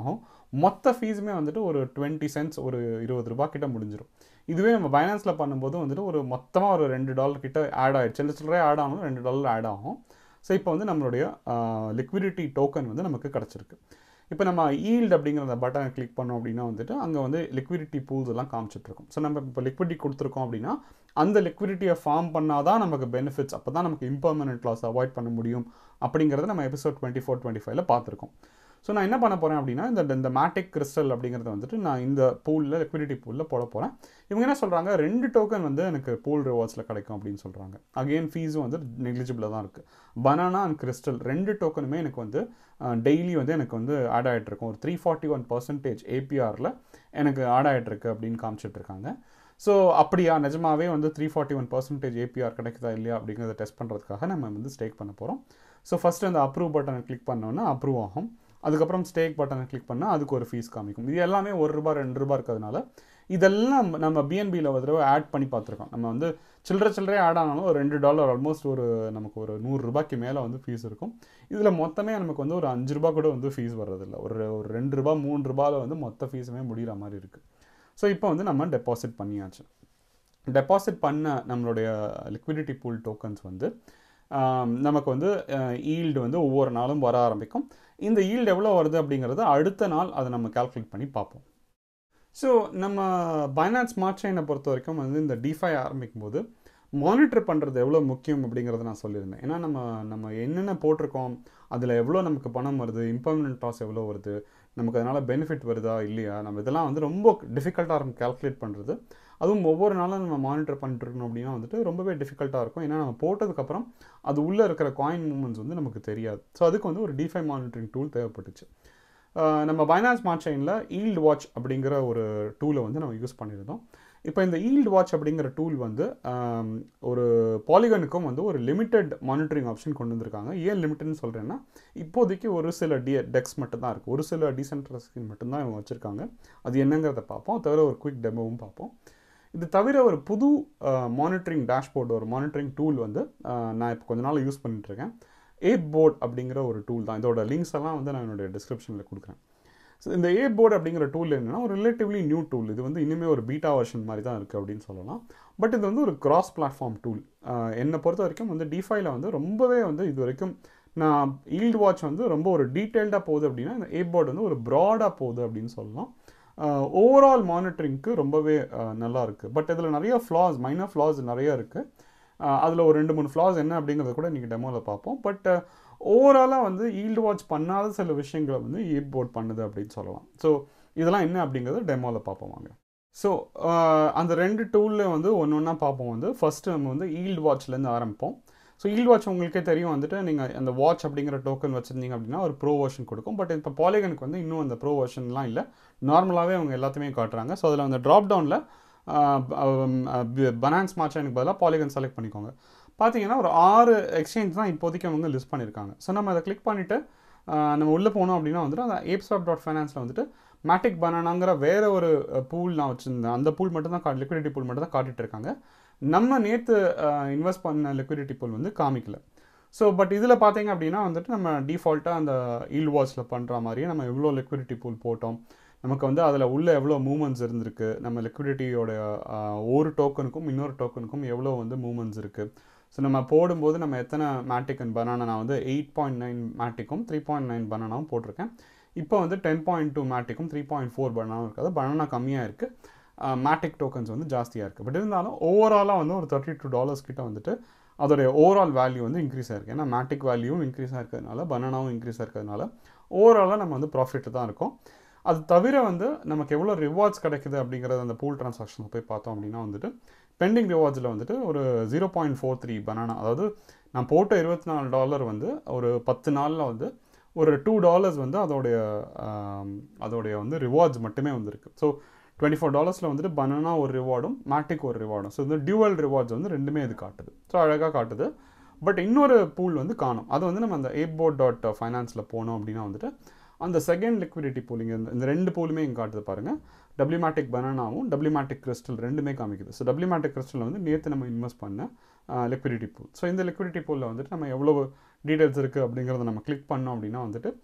மொத்த ஃபீஸுமே வந்துட்டு ஒரு டுவெண்ட்டி சென்ட்ஸ் ஒரு இருபது ரூபா கிட்ட முடிஞ்சிடும் இதுவே நம்ம பைனான்ஸில் பண்ணும்போது வந்துட்டு ஒரு மொத்தமாக ஒரு ரெண்டு டாலர் கிட்ட ஆட் ஆகிடுச்சு சில்லற சில்லறை ஆட் ஆனாலும் ரெண்டு டாலர் ஆட் ஆகும் ஸோ இப்போ வந்து நம்மளுடைய லிக்விடிட்டி டோக்கன் வந்து நமக்கு கிடச்சிருக்கு இப்போ நம்ம ஈல்டு அப்படிங்கிற அந்த பட்டனை கிளிக் பண்ணோம் அப்படின்னா வந்துட்டு அங்கே வந்து லிக்விடிட்டி பூல்ஸ் எல்லாம் காமிச்சிட்ருக்கோம் ஸோ நம்ம இப்போ லிக்விடிட்டி கொடுத்துருக்கோம் அப்படின்னா அந்த லிக்விடிட்டியை ஃபார்ம் பண்ணால் தான் நமக்கு பெனிஃபிட்ஸ் அப்போ தான் நமக்கு இம்பர்மனன்ட் லாஸ் அவாய்ட் பண்ண முடியும் அப்படிங்கிறத நம்ம எபிசோட் டுவெண்ட்டி ஃபோர் டுவெண்ட்டி ஃபைவ்ல பார்த்துருக்கோம் ஸோ நான் என்ன பண்ண போகிறேன் அப்படின்னா இந்த இந்த மேட்டிக் கிறிஸ்டல் அப்படிங்கிறத வந்துட்டு நான் இந்த பூலில் லிக்விடிட்டி பூலில் போட போகிறேன் இவங்க என்ன சொல்கிறாங்க ரெண்டு டோக்கன் வந்து எனக்கு பூல் ரிவார்ட்ஸில் கிடைக்கும் அப்படின்னு சொல்கிறாங்க அகெயின் ஃபீஸும் வந்து நெக்லிஜிபிளாக தான் இருக்குது பனானா அண்ட் கிறிஸ்டல் ரெண்டு டோக்கனுமே எனக்கு வந்து டெய்லி வந்து எனக்கு வந்து ஆட் ஆகிட்டு இருக்கும் ஒரு த்ரீ ஃபார்ட்டி ஒன் பர்சன்டேஜ் ஏபிஆரில் எனக்கு ஆட் ஆகிட்டு இருக்கு அப்படின்னு காமிச்சிட்டு இருக்காங்க ஸோ அப்படியா நிஜமாவே வந்து three forty one percentage APR கிடைக்குதா இல்லையா அப்படிங்கிறத டெஸ்ட் பண்ணுறதுக்காக நம்ம வந்து ஸ்டேக் பண்ண போகிறோம் ஸோ ஃபஸ்ட்டு அந்த அப்ரூவ் பட்டனை கிளிக் பண்ணோன்னா அப்ரூவ் ஆகும் அதுக்கப்புறம் ஸ்டேக் பட்டனை கிளிக் பண்ணால் அதுக்கு ஒரு ஃபீஸ் காமிக்கும் இது எல்லாமே ஒரு ரூபா ரெண்டு ரூபா இருக்கிறதுனால இதெல்லாம் நம்ம பிஎன்பியில் ஒரு தடவை ஆட் பண்ணி பார்த்துருக்கோம் நம்ம வந்து சில்லற சில்லறையே ஆட் ஆனாலும் ஒரு ரெண்டு டாலர் ஆல்மோஸ்ட் ஒரு நமக்கு ஒரு நூறு ரூபாய்க்கு மேலே வந்து ஃபீஸ் இருக்கும் இதில் மொத்தமே நமக்கு வந்து ஒரு அஞ்சு ரூபா கூட வந்து ஃபீஸ் வர்றதில்ல ஒரு ஒரு ரெண்டு ரூபா மூணு ரூபாயில் வந்து மொத்த ஃபீஸுமே முடிகிற மாதிரி இருக்குது ஸோ இப்போ வந்து நம்ம டெபாசிட் பண்ணியாச்சு டெபாசிட் பண்ண நம்மளுடைய லிக்விடிட்டி பூல் டோக்கன்ஸ் வந்து நமக்கு வந்து ஈல்டு வந்து ஒவ்வொரு நாளும் வர ஆரம்பிக்கும் இந்த ஈல்டு எவ்வளோ வருது அப்படிங்கிறத அடுத்த நாள் அதை நம்ம கால்குலேட் பண்ணி பார்ப்போம் ஸோ நம்ம பைனான்ஸ் ஸ்மார்ட் செயினை பொறுத்த வரைக்கும் வந்து இந்த டிஃபை ஆரம்பிக்கும் போது மானிட்டர் பண்ணுறது எவ்வளோ முக்கியம் அப்படிங்கிறத நான் சொல்லியிருந்தேன் ஏன்னா நம்ம நம்ம என்னென்ன போட்டிருக்கோம் அதில் எவ்வளோ நமக்கு பணம் வருது இம்பர்மனன்ட் லாஸ் எவ்வளோ வருது நமக்கு அதனால் பெனிஃபிட் வருதா இல்லையா நம்ம இதெல்லாம் வந்து ரொம்ப டிஃபிகல்ட்டாக இருக்கும் கால்குலேட் பண்ணுறது அதுவும் ஒவ்வொரு நாளும் நம்ம மானிட்டர் பண்ணிட்டு இருக்கணும் அப்படின்னா வந்துட்டு ரொம்பவே டிஃபிகல்ட்டாக இருக்கும் ஏன்னா நம்ம போட்டதுக்கப்புறம் அது உள்ளே இருக்கிற காயின் மூமெண்ட்ஸ் வந்து நமக்கு தெரியாது ஸோ அதுக்கு வந்து ஒரு டிஃபை மானிட்டரிங் டூல் தேவைப்பட்டுச்சு நம்ம பைனான்ஸ் ஸ்மார்ட் செயினில் ஈல்டு வாட்ச் அப்படிங்கிற ஒரு டூலை வந்து நம்ம யூஸ் பண்ணியிருந்தோம் இப்போ இந்த ஈல்டு வாட்ச் அப்படிங்கிற டூல் வந்து ஒரு பாலிகனுக்கும் வந்து ஒரு லிமிட்டட் மானிட்டரிங் ஆப்ஷன் கொண்டு வந்திருக்காங்க ஏன் லிமிட்டட்னு சொல்கிறேன்னா இப்போதைக்கு ஒரு சில டி டெக்ஸ் மட்டும் தான் இருக்குது ஒரு சில டீசென்ட்ரலைசேஷன் மட்டும்தான் இவங்க வச்சுருக்காங்க அது என்னங்கிறத பார்ப்போம் தவிர ஒரு குயிக் டெமோவும் பார்ப்போம் இது தவிர ஒரு புது மானிட்டரிங் டேஷ்போர்டு ஒரு மானிட்டரிங் டூல் வந்து நான் இப்போ கொஞ்ச நாள் யூஸ் பண்ணிட்டுருக்கேன் ஏப் போர்ட் அப்படிங்கிற ஒரு டூல் தான் இதோட லிங்க்ஸ் எல்லாம் வந்து நான் என்னுடைய டிஸ்கிரிப்ஷனில் கொடுக்குறேன் ஸோ இந்த ஏ போர்டு அப்படிங்கிற டூல் என்னென்னா ஒரு ரிலேட்டிவ்லி நியூ டூல் இது வந்து இனிமேல் ஒரு பீட்டா வெர்ஷன் மாதிரி தான் இருக்குது அப்படின்னு சொல்லலாம் பட் இது வந்து ஒரு கிராஸ் பிளாட்ஃபார்ம் டூல் என்னை பொறுத்த வரைக்கும் வந்து டிஃபைல வந்து ரொம்பவே வந்து இது வரைக்கும் நான் ஈல்டு வாட்ச் வந்து ரொம்ப ஒரு டீட்டெயில்டாக போகுது அப்படின்னா இந்த ஏ போர்டு வந்து ஒரு ப்ராடாக போகுது அப்படின்னு சொல்லலாம் ஓவரால் மானிட்டரிங்க்கு ரொம்பவே நல்லா இருக்குது பட் இதில் நிறைய ஃப்ளாஸ் மைனர் ஃப்ளாஸ் நிறைய இருக்குது அதில் ஒரு ரெண்டு மூணு ஃப்ளாஸ் என்ன அப்படிங்கிறத கூட இன்றைக்கி டெமோவில் பார்ப்போம் பட் ஓவராலாக வந்து ஈல்டு வாட்ச் பண்ணாத சில விஷயங்களை வந்து ஏப் போர்ட் பண்ணுது அப்படின்னு சொல்லலாம் ஸோ இதெல்லாம் என்ன அப்படிங்கிறத டெமோவில் பார்ப்போம் வாங்க ஸோ அந்த ரெண்டு டூலில் வந்து ஒன்று ஒன்றா பார்ப்போம் வந்து ஃபஸ்ட்டு நம்ம வந்து ஈல்டு வாட்ச்லேருந்து ஆரம்பிப்போம் ஸோ ஈல்டு வாட்ச் உங்களுக்கே தெரியும் வந்துட்டு நீங்கள் அந்த வாட்ச் அப்படிங்கிற டோக்கன் வச்சுருந்தீங்க அப்படின்னா ஒரு ப்ரோ வெர்ஷன் கொடுக்கும் பட் இப்போ பாலிகனுக்கு வந்து இன்னும் அந்த ப்ரோ வெர்ஷன்லாம் இல்லை நார்மலாகவே அவங்க எல்லாத்தையுமே காட்டுறாங்க ஸோ அதில் அந்த ட்ராப் டவுனில் பனான்ஸ் மார்ச் எனக்கு பதிலாக பாலிகன் செலக்ட் பண்ணிக்கோங்க பார்த்தீங்கன்னா ஒரு ஆறு எக்ஸ்சேஞ்ச் தான் இப்போதைக்கு அவங்க லிஸ்ட் பண்ணியிருக்காங்க ஸோ நம்ம அதை கிளிக் பண்ணிவிட்டு நம்ம உள்ளே போனோம் அப்படின்னா வந்துட்டு அந்த ஏப்ஸ்டாப் டாட் ஃபைனான்ஸில் வந்துட்டு மேட்டிக் பனானாங்கிற வேற ஒரு பூல் நான் வச்சுருந்தேன் அந்த பூல் மட்டும் தான் கா லிக்விடிட்டி பூல் மட்டும் தான் காட்டிட்டு இருக்காங்க நம்ம நேற்று இன்வெஸ்ட் பண்ண லிக்விடிட்டி பூல் வந்து காமிக்கல ஸோ பட் இதில் பார்த்தீங்க அப்படின்னா வந்துட்டு நம்ம டிஃபால்ட்டாக அந்த ஈல் வாட்ஸில் பண்ணுற மாதிரியே நம்ம எவ்வளோ லிக்விடிட்டி பூல் போட்டோம் நமக்கு வந்து அதில் உள்ள எவ்வளோ மூமெண்ட்ஸ் இருந்திருக்கு நம்ம லிக்விடிட்டியோட ஒரு டோக்கனுக்கும் இன்னொரு டோக்கனுக்கும் எவ்வளோ வந்து மூமெண்ட்ஸ் இருக்குது ஸோ நம்ம போடும்போது நம்ம எத்தனை மேட்டிக் அண்ட் பனானா நான் வந்து எயிட் பாயிண்ட் நைன் மேட்டிக்கும் த்ரீ பாயிண்ட் நைன் பனானாவும் போட்டிருக்கேன் இப்போ வந்து டென் பாயிண்ட் டூ மேட்டிக்கும் த்ரீ பாயிண்ட் ஃபோர் பனானாவும் இருக்காது பனானா கம்மியாக இருக்குது மேட்டிக் டோக்கன்ஸ் வந்து ஜாஸ்தியாக இருக்குது பட் இருந்தாலும் ஓவராலாக வந்து ஒரு தேர்ட்டி டூ டாலர்ஸ் கிட்ட வந்துட்டு அதோடைய ஓவரால் வேல்யூ வந்து இன்க்ரீஸ் ஆயிருக்கு ஏன்னா மேட்டிக் வேல்யூவும் இன்க்ரீஸ் ஆயிருக்கிறதுனால பனானாவும் இன்க்ரீஸ் ஆயிருக்கிறதுனால ஓவராலாக நம்ம வந்து ப்ராஃபிட் தான் இருக்கும் அது தவிர வந்து நமக்கு எவ்வளோ ரிவார்ட்ஸ் கிடைக்குது அப்படிங்கிறது அந்த பூல் ட்ரான்சாக்ஷனில் போய் பார்த்தோம் அப்படின்னா வந்துட்டு பெண்டிங் ரிவார்ட்ஸில் வந்துட்டு ஒரு zero point four three banana அதாவது நான் போட்ட இருபத்தி நாலு டாலர் வந்து ஒரு பத்து நாளில் வந்து ஒரு டூ டாலர்ஸ் வந்து அதோடைய அதோடைய வந்து ரிவார்ட்ஸ் மட்டுமே வந்திருக்கு ஸோ டுவெண்ட்டி ஃபோர் டாலர்ஸில் வந்துட்டு பனானா ஒரு ரிவார்டும் மேட்டிக் ஒரு ரிவார்டும் ஸோ இந்த டியூவல் ரிவார்ட்ஸ் வந்து ரெண்டுமே இது காட்டுது ஸோ அழகாக காட்டுது பட் இன்னொரு பூல் வந்து காணும் அது வந்து நம்ம அந்த ஏப் போர்ட் டாட் ஃபைனான்ஸில் போனோம் அப்படின்னா வந்துட்டு அந்த செகண்ட் லிக்விடிட்டி பூலிங் இந்த இந்த ரெண்டு பூலுமே இங்கே காட்டுது பாருங்கள் டபிள்யூமேட்டிக் பனானாவும் டபிள்யூமேட்டிக் கிறிஸ்டல் ரெண்டுமே காமிக்குது ஸோ டபிள்யூமேட்டிக் கிறிஸ்டல் வந்து நேற்று நம்ம இன்வெஸ்ட் பண்ண லிக்விடிட்டி பூல் ஸோ இந்த லிக்விடிட்டி பூலில் வந்துட்டு நம்ம எவ்வளோ டீட்டெயில்ஸ் இருக்குது அப்படிங்கிறத நம்ம கிளிக் பண்ணோம் அப்படின்னா வந்துட்டு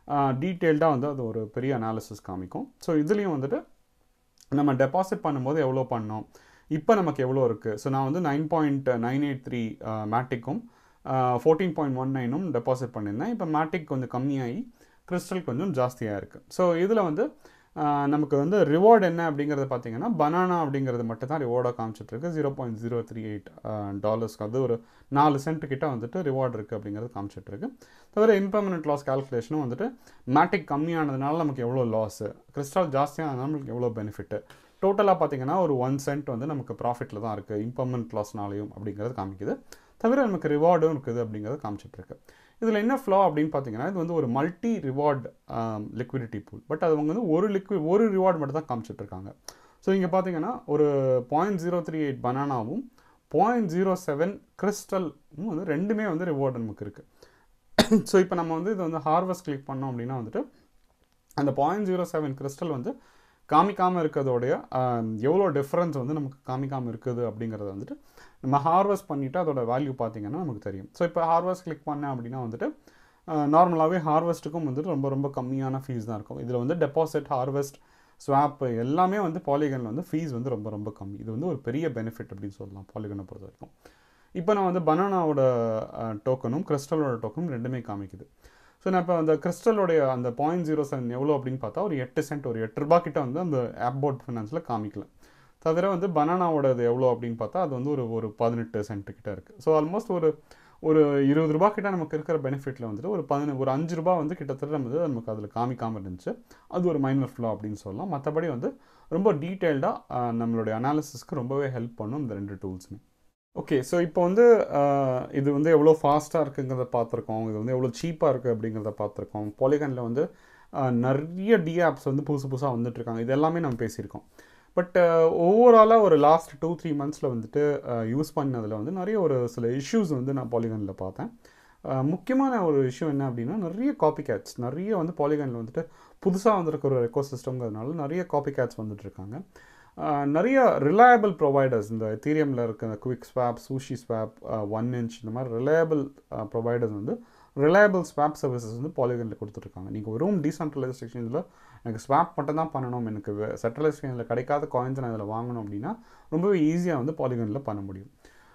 டீட்டெயில்டாக வந்து அது ஒரு பெரிய அனாலிசிஸ் காமிக்கும் ஸோ இதுலேயும் வந்துட்டு நம்ம டெபாசிட் பண்ணும்போது எவ்வளோ பண்ணோம் இப்போ நமக்கு எவ்வளோ இருக்குது ஸோ நான் வந்து nine point nine eight three மேட்டிக்கும் ஃபோர்டீன் பாயிண்ட் ஒன் நைனும் டெபாசிட் பண்ணியிருந்தேன் இப்போ மேட்டிக் கொஞ்சம் கம்மியாகி கிறிஸ்டல் கொஞ்சம் ஜாஸ்தியாக இருக்குது ஸோ இதில் வந்து ஆஹ், நமக்கு வந்து ரிவார்டு என்ன அப்படிங்கிறது பார்த்தீங்கன்னா பனானா அப்படிங்கிறது மட்டும் தான் ரிவார்டாக காமிச்சிட்ருக்கு zero point zero three eight டாலர்ஸ்க்கு அது ஒரு நாலு சென்ட் கிட்ட வந்துட்டு ரிவார்டு இருக்குது அப்படிங்கிறது காமிச்சிட்ருக்கு தவிர இம்பர்மனன்ட் லாஸ் கால்குலேஷனும் வந்துட்டு மேட்டிக் கம்மியானதுனால நமக்கு எவ்வளோ லாஸு கிறிஸ்டால் ஜாஸ்தியானதுனால நமக்கு எவ்வளோ பெனிஃபிட்டு டோட்டலாக பார்த்தீங்கன்னா ஒரு ஒன் சென்ட் வந்து நமக்கு ப்ராஃபிட்டில் தான் இருக்குது இம்பர்மனன்ட் லாஸ்னாலையும் அப்படிங்கிறது காமிக்குது தவிர நமக்கு ரிவார்டும் இருக்குது அப்படிங்கிறது காமிச்சிட்ருக்கு இதில் என்ன ஃப்ளோ அப்படின்னு பார்த்தீங்கன்னா இது வந்து ஒரு multi reward liquidity pool but அது அவங்க வந்து ஒரு லிக்விட் ஒரு ரிவார்டு மட்டும் தான் காமிச்சிட்ருக்காங்க ஸோ இங்கே பார்த்தீங்கன்னா ஒரு பாயிண்ட் ஜீரோ த்ரீ எயிட் பனானாவும் பாயிண்ட் ஜீரோ செவன் கிறிஸ்டலும் வந்து ரெண்டுமே வந்து ரிவார்டு நமக்கு இருக்குது ஸோ இப்போ நம்ம வந்து இது வந்து ஹார்வெஸ்ட் கிளிக் பண்ணோம் அப்படின்னா வந்துட்டு அந்த பாயிண்ட் ஜீரோ செவன் கிறிஸ்டல் வந்து காமிக்காமல் இருக்கிறதோடைய ஆஹ், எவ்வளோ டிஃப்ரென்ஸ் வந்து நமக்கு காமிக்காமல் இருக்குது அப்படிங்கிறத வந்துட்டு நம்ம ஹார்வெஸ்ட் பண்ணிவிட்டு அதோட வேல்யூ பார்த்தீங்கன்னா நமக்கு தெரியும் ஸோ இப்போ ஹார்வெஸ்ட் கிளிக் பண்ணேன் அப்படின்னா வந்துட்டு நார்மலாகவே ஹார்வெஸ்ட்டுக்கும் வந்துட்டு ரொம்ப ரொம்ப கம்மியான ஃபீஸ் தான் இருக்கும் இதில் வந்து டெபாசிட் ஹார்வெஸ்ட் ஸ்வாப் எல்லாமே வந்து பாலிகனில் வந்து ஃபீஸ் வந்து ரொம்ப ரொம்ப கம்மி இது வந்து ஒரு பெரிய பெனிஃபிட் அப்படின்னு சொல்லலாம் பாலிகனை பொறுத்த வரைக்கும் இப்போ நான் வந்து பனானாவோட டோக்கனும் கிறிஸ்டலோட டோக்கனும் ரெண்டுமே காமிக்குது ஸோ நான் இப்போ அந்த கிறிஸ்டலோடைய அந்த பாயிண்ட் ஜீரோ செவன் எவ்வளோ அப்படின்னு பார்த்தா ஒரு எட்டு சென்ட் ஒரு எட்டு ரூபா கிட்ட வந்து அந்த ஆப் போர்ட் ஃபினான்ஸில் காமிக்கல தவிர வந்து பனானாவோட இது எவ்வளோ அப்படின்னு பார்த்தா அது வந்து ஒரு ஒரு பதினெட்டு சென்ட் கிட்ட இருக்குது ஸோ ஆல்மோஸ்ட் ஒரு ஒரு இருபது ரூபா கிட்ட நமக்கு இருக்கிற பெனிஃபிட்டில் வந்துட்டு ஒரு பதின ஒரு அஞ்சு ரூபா வந்து கிட்டத்தட்ட நம்ம வந்து நமக்கு அதில் காமிக்காமல் இருந்துச்சு அது ஒரு மைனர் ஃப்ளோ அப்படின்னு சொல்லலாம் மற்றபடி வந்து ரொம்ப டீட்டெயில்டாக நம்மளுடைய அனாலிசிஸ்க்கு ரொம்பவே ஹெல்ப் பண்ணும் இந்த ரெண்டு டூல்ஸுமே ஓகே ஸோ இப்போ வந்து ஆஹ், இது வந்து எவ்வளோ ஃபாஸ்ட்டாக இருக்குங்கிறத பார்த்துருக்கோம் இது வந்து எவ்வளோ சீப்பாக இருக்குது அப்படிங்கிறத பார்த்துருக்கோம் பாலிகனில் வந்து ஆஹ், நிறைய டி ஆப்ஸ் வந்து புதுசு புதுசாக வந்துட்டு இருக்காங்க இது எல்லாமே நம்ம பேசியிருக்கோம் பட் ஓவராலாக ஒரு லாஸ்ட் டூ த்ரீ மந்த்ஸில் வந்துட்டு யூஸ் பண்ணதில் வந்து நிறைய ஒரு சில இஷ்யூஸ் வந்து நான் பாலிகனில் பார்த்தேன் ஆஹ், முக்கியமான ஒரு இஷ்யூ என்ன அப்படின்னா நிறைய காப்பி கேட்ஸ் நிறைய வந்து பாலிகனில் வந்துட்டு புதுசாக வந்திருக்கிற ஒரு எக்கோ சிஸ்டம்ங்கிறதுனால நிறைய காப்பி கேட்ஸ் வந்துட்டு இருக்காங்க ஆஹ் நிறைய ரிலையபிள் ப்ரொவைடர்ஸ் இந்த எத்தீரியமில் இருக்க quick swap sushi swap one inch இந்த மாதிரி ரிலையபிள் ப்ரொவைடர்ஸ் வந்து ரிலையபிள் ஸ்வாப் சர்வீசஸ் வந்து பாலிகனில் கொடுத்துருக்காங்க நீங்கள் வெறும் டீசென்ட்ரலைஸ்ட் எக்ஸ்சேஞ்சில் எனக்கு ஸ்வாப் மட்டும் தான் பண்ணணும் எனக்கு சென்ட்ரலைஸ் எக்ஸ்சேஞ்சில் கிடைக்காத காயின்ஸ் நான் இதில் வாங்கணும் அப்படின்னா ரொம்பவே ஈஸியாக வந்து பாலிகனில் பண்ண முடியும்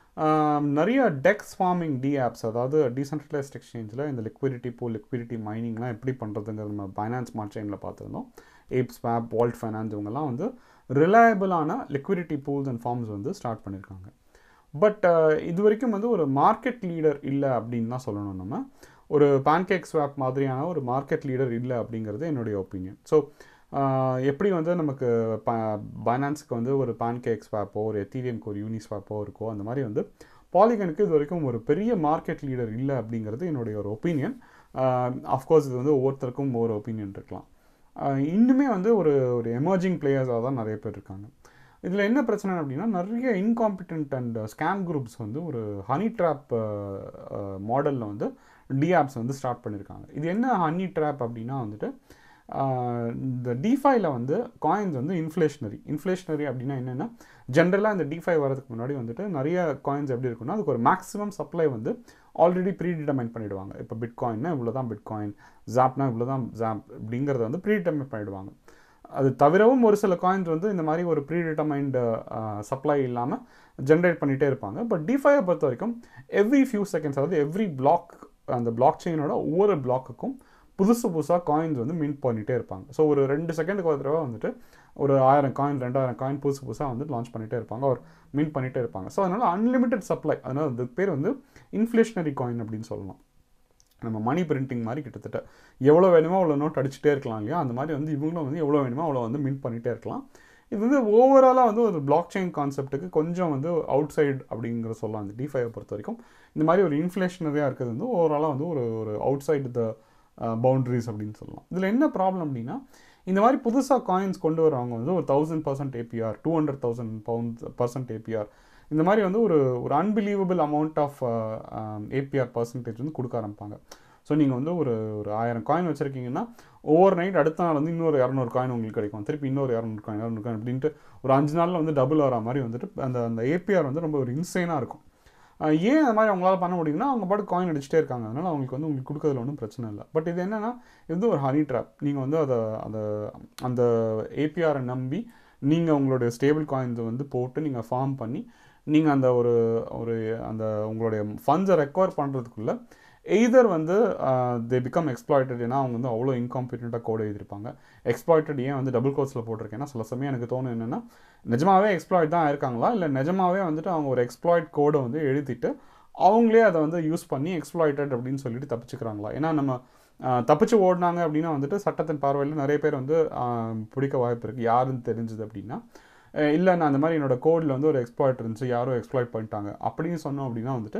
ஆஹ் நிறைய டெக்ஸ் ஃபார்மிங் டி ஆப்ஸ் அதாவது டீசென்ட்ரலைஸ்ட் எக்ஸ்சேஞ்சில் இந்த லிக்விடிட்டி பூ லிக்விடிட்டி மைனிங்லாம் எப்படி பண்ணுறதுங்கிறது நம்ம பைனான்ஸ் ஸ்மார்ட் செயினில் பார்த்துருந்தோம் ஏப் ஸ்வாப் வால்ட் ஃபைனான்ஸ் இவங்கெல்லாம் வந்து ரிலையபிளான லிக்விடிட்டி பூல்ஸ் அண்ட் ஃபார்ம்ஸ் வந்து ஸ்டார்ட் பண்ணியிருக்காங்க பட் இது வரைக்கும் வந்து ஒரு மார்க்கெட் லீடர் இல்லை அப்படின்னு தான் சொல்லணும் நம்ம ஒரு பேன்கேக் ஸ்வாப் மாதிரியான ஒரு மார்க்கெட் லீடர் இல்லை அப்படிங்கிறது என்னுடைய ஒப்பீனியன் ஸோ எப்படி வந்து நமக்கு ப பைனான்ஸுக்கு வந்து ஒரு பேன்கேக் ஸ்வாப்போ ஒரு எத்தீரியம்க்கு ஒரு யூனி ஸ்வாப்போ இருக்கோ அந்த மாதிரி வந்து பாலிகனுக்கு இது வரைக்கும் ஒரு பெரிய மார்க்கெட் லீடர் இல்லை அப்படிங்கிறது என்னுடைய ஒரு ஒப்பீனியன் அஃப்கோர்ஸ் இது வந்து ஒவ்வொருத்தருக்கும் ஒவ்வொரு ஒப்பீனியன் இருக்கலாம் ஆஹ் இன்னுமே வந்து ஒரு ஒரு எமர்ஜிங் பிளேயர்ஸாக தான் நிறைய பேர் இருக்காங்க இதில் என்ன பிரச்சனை அப்படின்னா நிறைய இன்காம்பிடென்ட் அண்ட் ஸ்கேம் குரூப்ஸ் வந்து ஒரு ஹனி ட்ராப் மாடலில் வந்து டிஆப்ஸ் வந்து ஸ்டார்ட் பண்ணியிருக்காங்க இது என்ன ஹனி ட்ராப் அப்படின்னா வந்துட்டு ஆஹ் இந்த டிஃபைல வந்து காயின்ஸ் வந்து இன்ஃப்ளேஷனரி இன்ஃப்ளேஷனரி அப்படின்னா என்னென்னா ஜென்ரலாக இந்த டிஃபை வரதுக்கு முன்னாடி வந்துட்டு நிறைய காயின்ஸ் எப்படி இருக்குன்னா அதுக்கு ஒரு மேக்ஸிமம் சப்ளை வந்து ஆல்ரெடி ப்ரீ டிட்டர்மைன் பண்ணிடுவாங்க இப்போ பிட் காயின்னா இவ்வளோ தான் பிட் காயின் ஜாப்னா இவ்வளோ தான் ஜாப் அப்படிங்கிறத வந்து ப்ரீ டிட்டர்மைன் பண்ணிடுவாங்க அது தவிரவும் ஒரு சில காயின்ஸ் வந்து இந்த மாதிரி ஒரு ப்ரீ டிட்டர்மைன்டு சப்ளை இல்லாமல் ஜென்ரேட் பண்ணிகிட்டே இருப்பாங்க பட் டிஃபையை பொறுத்த வரைக்கும் எவ்ரி ஃபியூ செகண்ட்ஸ் அதாவது எவ்ரி பிளாக் அந்த பிளாக் செயினோட ஒவ்வொரு பிளாக்குக்கும் புதுசு புதுசாக காயின்ஸ் வந்து மின்ட் பண்ணிகிட்டே இருப்பாங்க ஸோ ஒரு ரெண்டு செகண்டுக்கு ஒரு தடவை வந்துட்டு ஒரு ஆயிரம் காயின் ரெண்டாயிரம் காயின் புதுசு புதுசாக வந்து லான்ச் பண்ணிகிட்டே இருப்பாங்க ஒரு மின்ட் பண்ணிகிட்டே இருப்பாங்க ஸோ அதனால் அன்லிமிட்டெட் சப்ளை அதனால் அதுக்கு பேர் வந்து இன்ஃப்ளேஷனரி காயின் அப்படின்னு சொல்லலாம் நம்ம மணி பிரிண்டிங் மாதிரி கிட்டத்தட்ட எவ்வளோ வேணுமோ அவ்வளோ நோட் அடிச்சுட்டே இருக்கலாம் இல்லையா அந்த மாதிரி வந்து இவங்களும் வந்து எவ்வளோ வேணுமோ அவ்வளோ வந்து மின்ட் பண்ணிகிட்டே இருக்கலாம் இது வந்து ஓவராலாக வந்து ஒரு பிளாக் செயின் கான்செப்ட்டுக்கு கொஞ்சம் வந்து அவுட் சைடு அப்படிங்கிற சொல்லலாம் அந்த டிஃபைவை பொறுத்த வரைக்கும் இந்த மாதிரி ஒரு இன்ஃப்ளேஷனரியாக இருக்கிறது வந்து ஓவராலாக வந்து ஒரு ஒரு அவுட் சைடு த பவுண்ட்ரிஸ் அப்படின்னு சொல்லலாம் இதில் என்ன ப்ராப்ளம் அப்படின்னா இந்த மாதிரி புதுசாக காயின்ஸ் கொண்டு வரவங்க வந்து ஒரு thousand percent APR two hundred thousand pound percent APR இந்த மாதிரி வந்து ஒரு ஒரு unbelievable amount of APR percentage வந்து கொடுக்க ஆரம்பிப்பாங்க ஸோ நீங்கள் வந்து ஒரு ஒரு ஆயிரம் காயின் வச்சுருக்கீங்கன்னா ஓவர் நைட் அடுத்த நாள் வந்து இன்னொரு இரநூறு காயின் உங்களுக்கு கிடைக்கும் திருப்பி இன்னொரு இரநூறு காயின் இரநூறு காயின் அப்படின்ட்டு ஒரு அஞ்சு நாளில் வந்து டபுள் வர மாதிரி வந்துட்டு அந்த அந்த ஏபிஆர் வந்து ரொம்ப ஒரு இன்சைனாக இருக்கும் அஹ் ஏன் அந்த மாதிரி அவங்களால பண்ண முடியும்னா அவங்க பாட்டு காயின் அடிச்சுட்டே இருக்காங்க அதனால் அவங்களுக்கு வந்து உங்களுக்கு கொடுக்கறதுல ஒன்றும் பிரச்சனை இல்லை பட் இது என்னென்னா இது வந்து ஒரு ஹனி ட்ராப் நீங்கள் வந்து அதை அந்த அந்த ஏபிஆரை நம்பி நீங்கள் உங்களுடைய ஸ்டேபிள் காயின்ஸை வந்து போட்டு நீங்கள் ஃபார்ம் பண்ணி நீங்கள் அந்த ஒரு ஒரு அந்த உங்களுடைய ஃபண்ட்ஸை ரெக்கவர் பண்ணுறதுக்குள்ளே எய்தர் வந்து தே பிகம் எக்ஸ்ப்ளாய்டட் ஏன்னா அவங்க வந்து அவ்வளோ இன்காம்பிட்டண்ட்டாக கோட் எழுதியிருப்பாங்க எக்ஸ்ப்ளாய்டட் ஏன் வந்து டபுள் கோர்ஸில் போட்டிருக்கேன்னா சில சமயம் எனக்கு தோணும் என்னென்னா நிஜமாவே எக்ஸ்ப்ளாய்ட் தான் இருக்காங்களா இல்லை நிஜமாவே வந்துட்டு அவங்க ஒரு எக்ஸ்ப்ளாய்ட் கோடை வந்து எழுதிட்டு அவங்களே அதை வந்து யூஸ் பண்ணி எக்ஸ்ப்ளாய்டட் அப்படின்னு சொல்லிட்டு தப்பிச்சுக்கிறாங்களா ஏன்னா நம்ம ஆஹ், தப்பிச்சு ஓடினாங்க அப்படின்னா வந்துட்டு சட்டத்தின் பார்வையில் நிறைய பேர் வந்து ஆஹ், பிடிக்க வாய்ப்பு இருக்குது யாருன்னு தெரிஞ்சுது அப்படின்னா அஹ், இல்லை நான் அந்த மாதிரி என்னோட கோடில் வந்து ஒரு எக்ஸ்ப்ளாய்ட் இருந்துச்சு யாரோ எக்ஸ்ப்ளாய்ட் பண்ணிட்டாங்க அப்படின்னு சொன்னோம் அப்படின்னா வந்துட்டு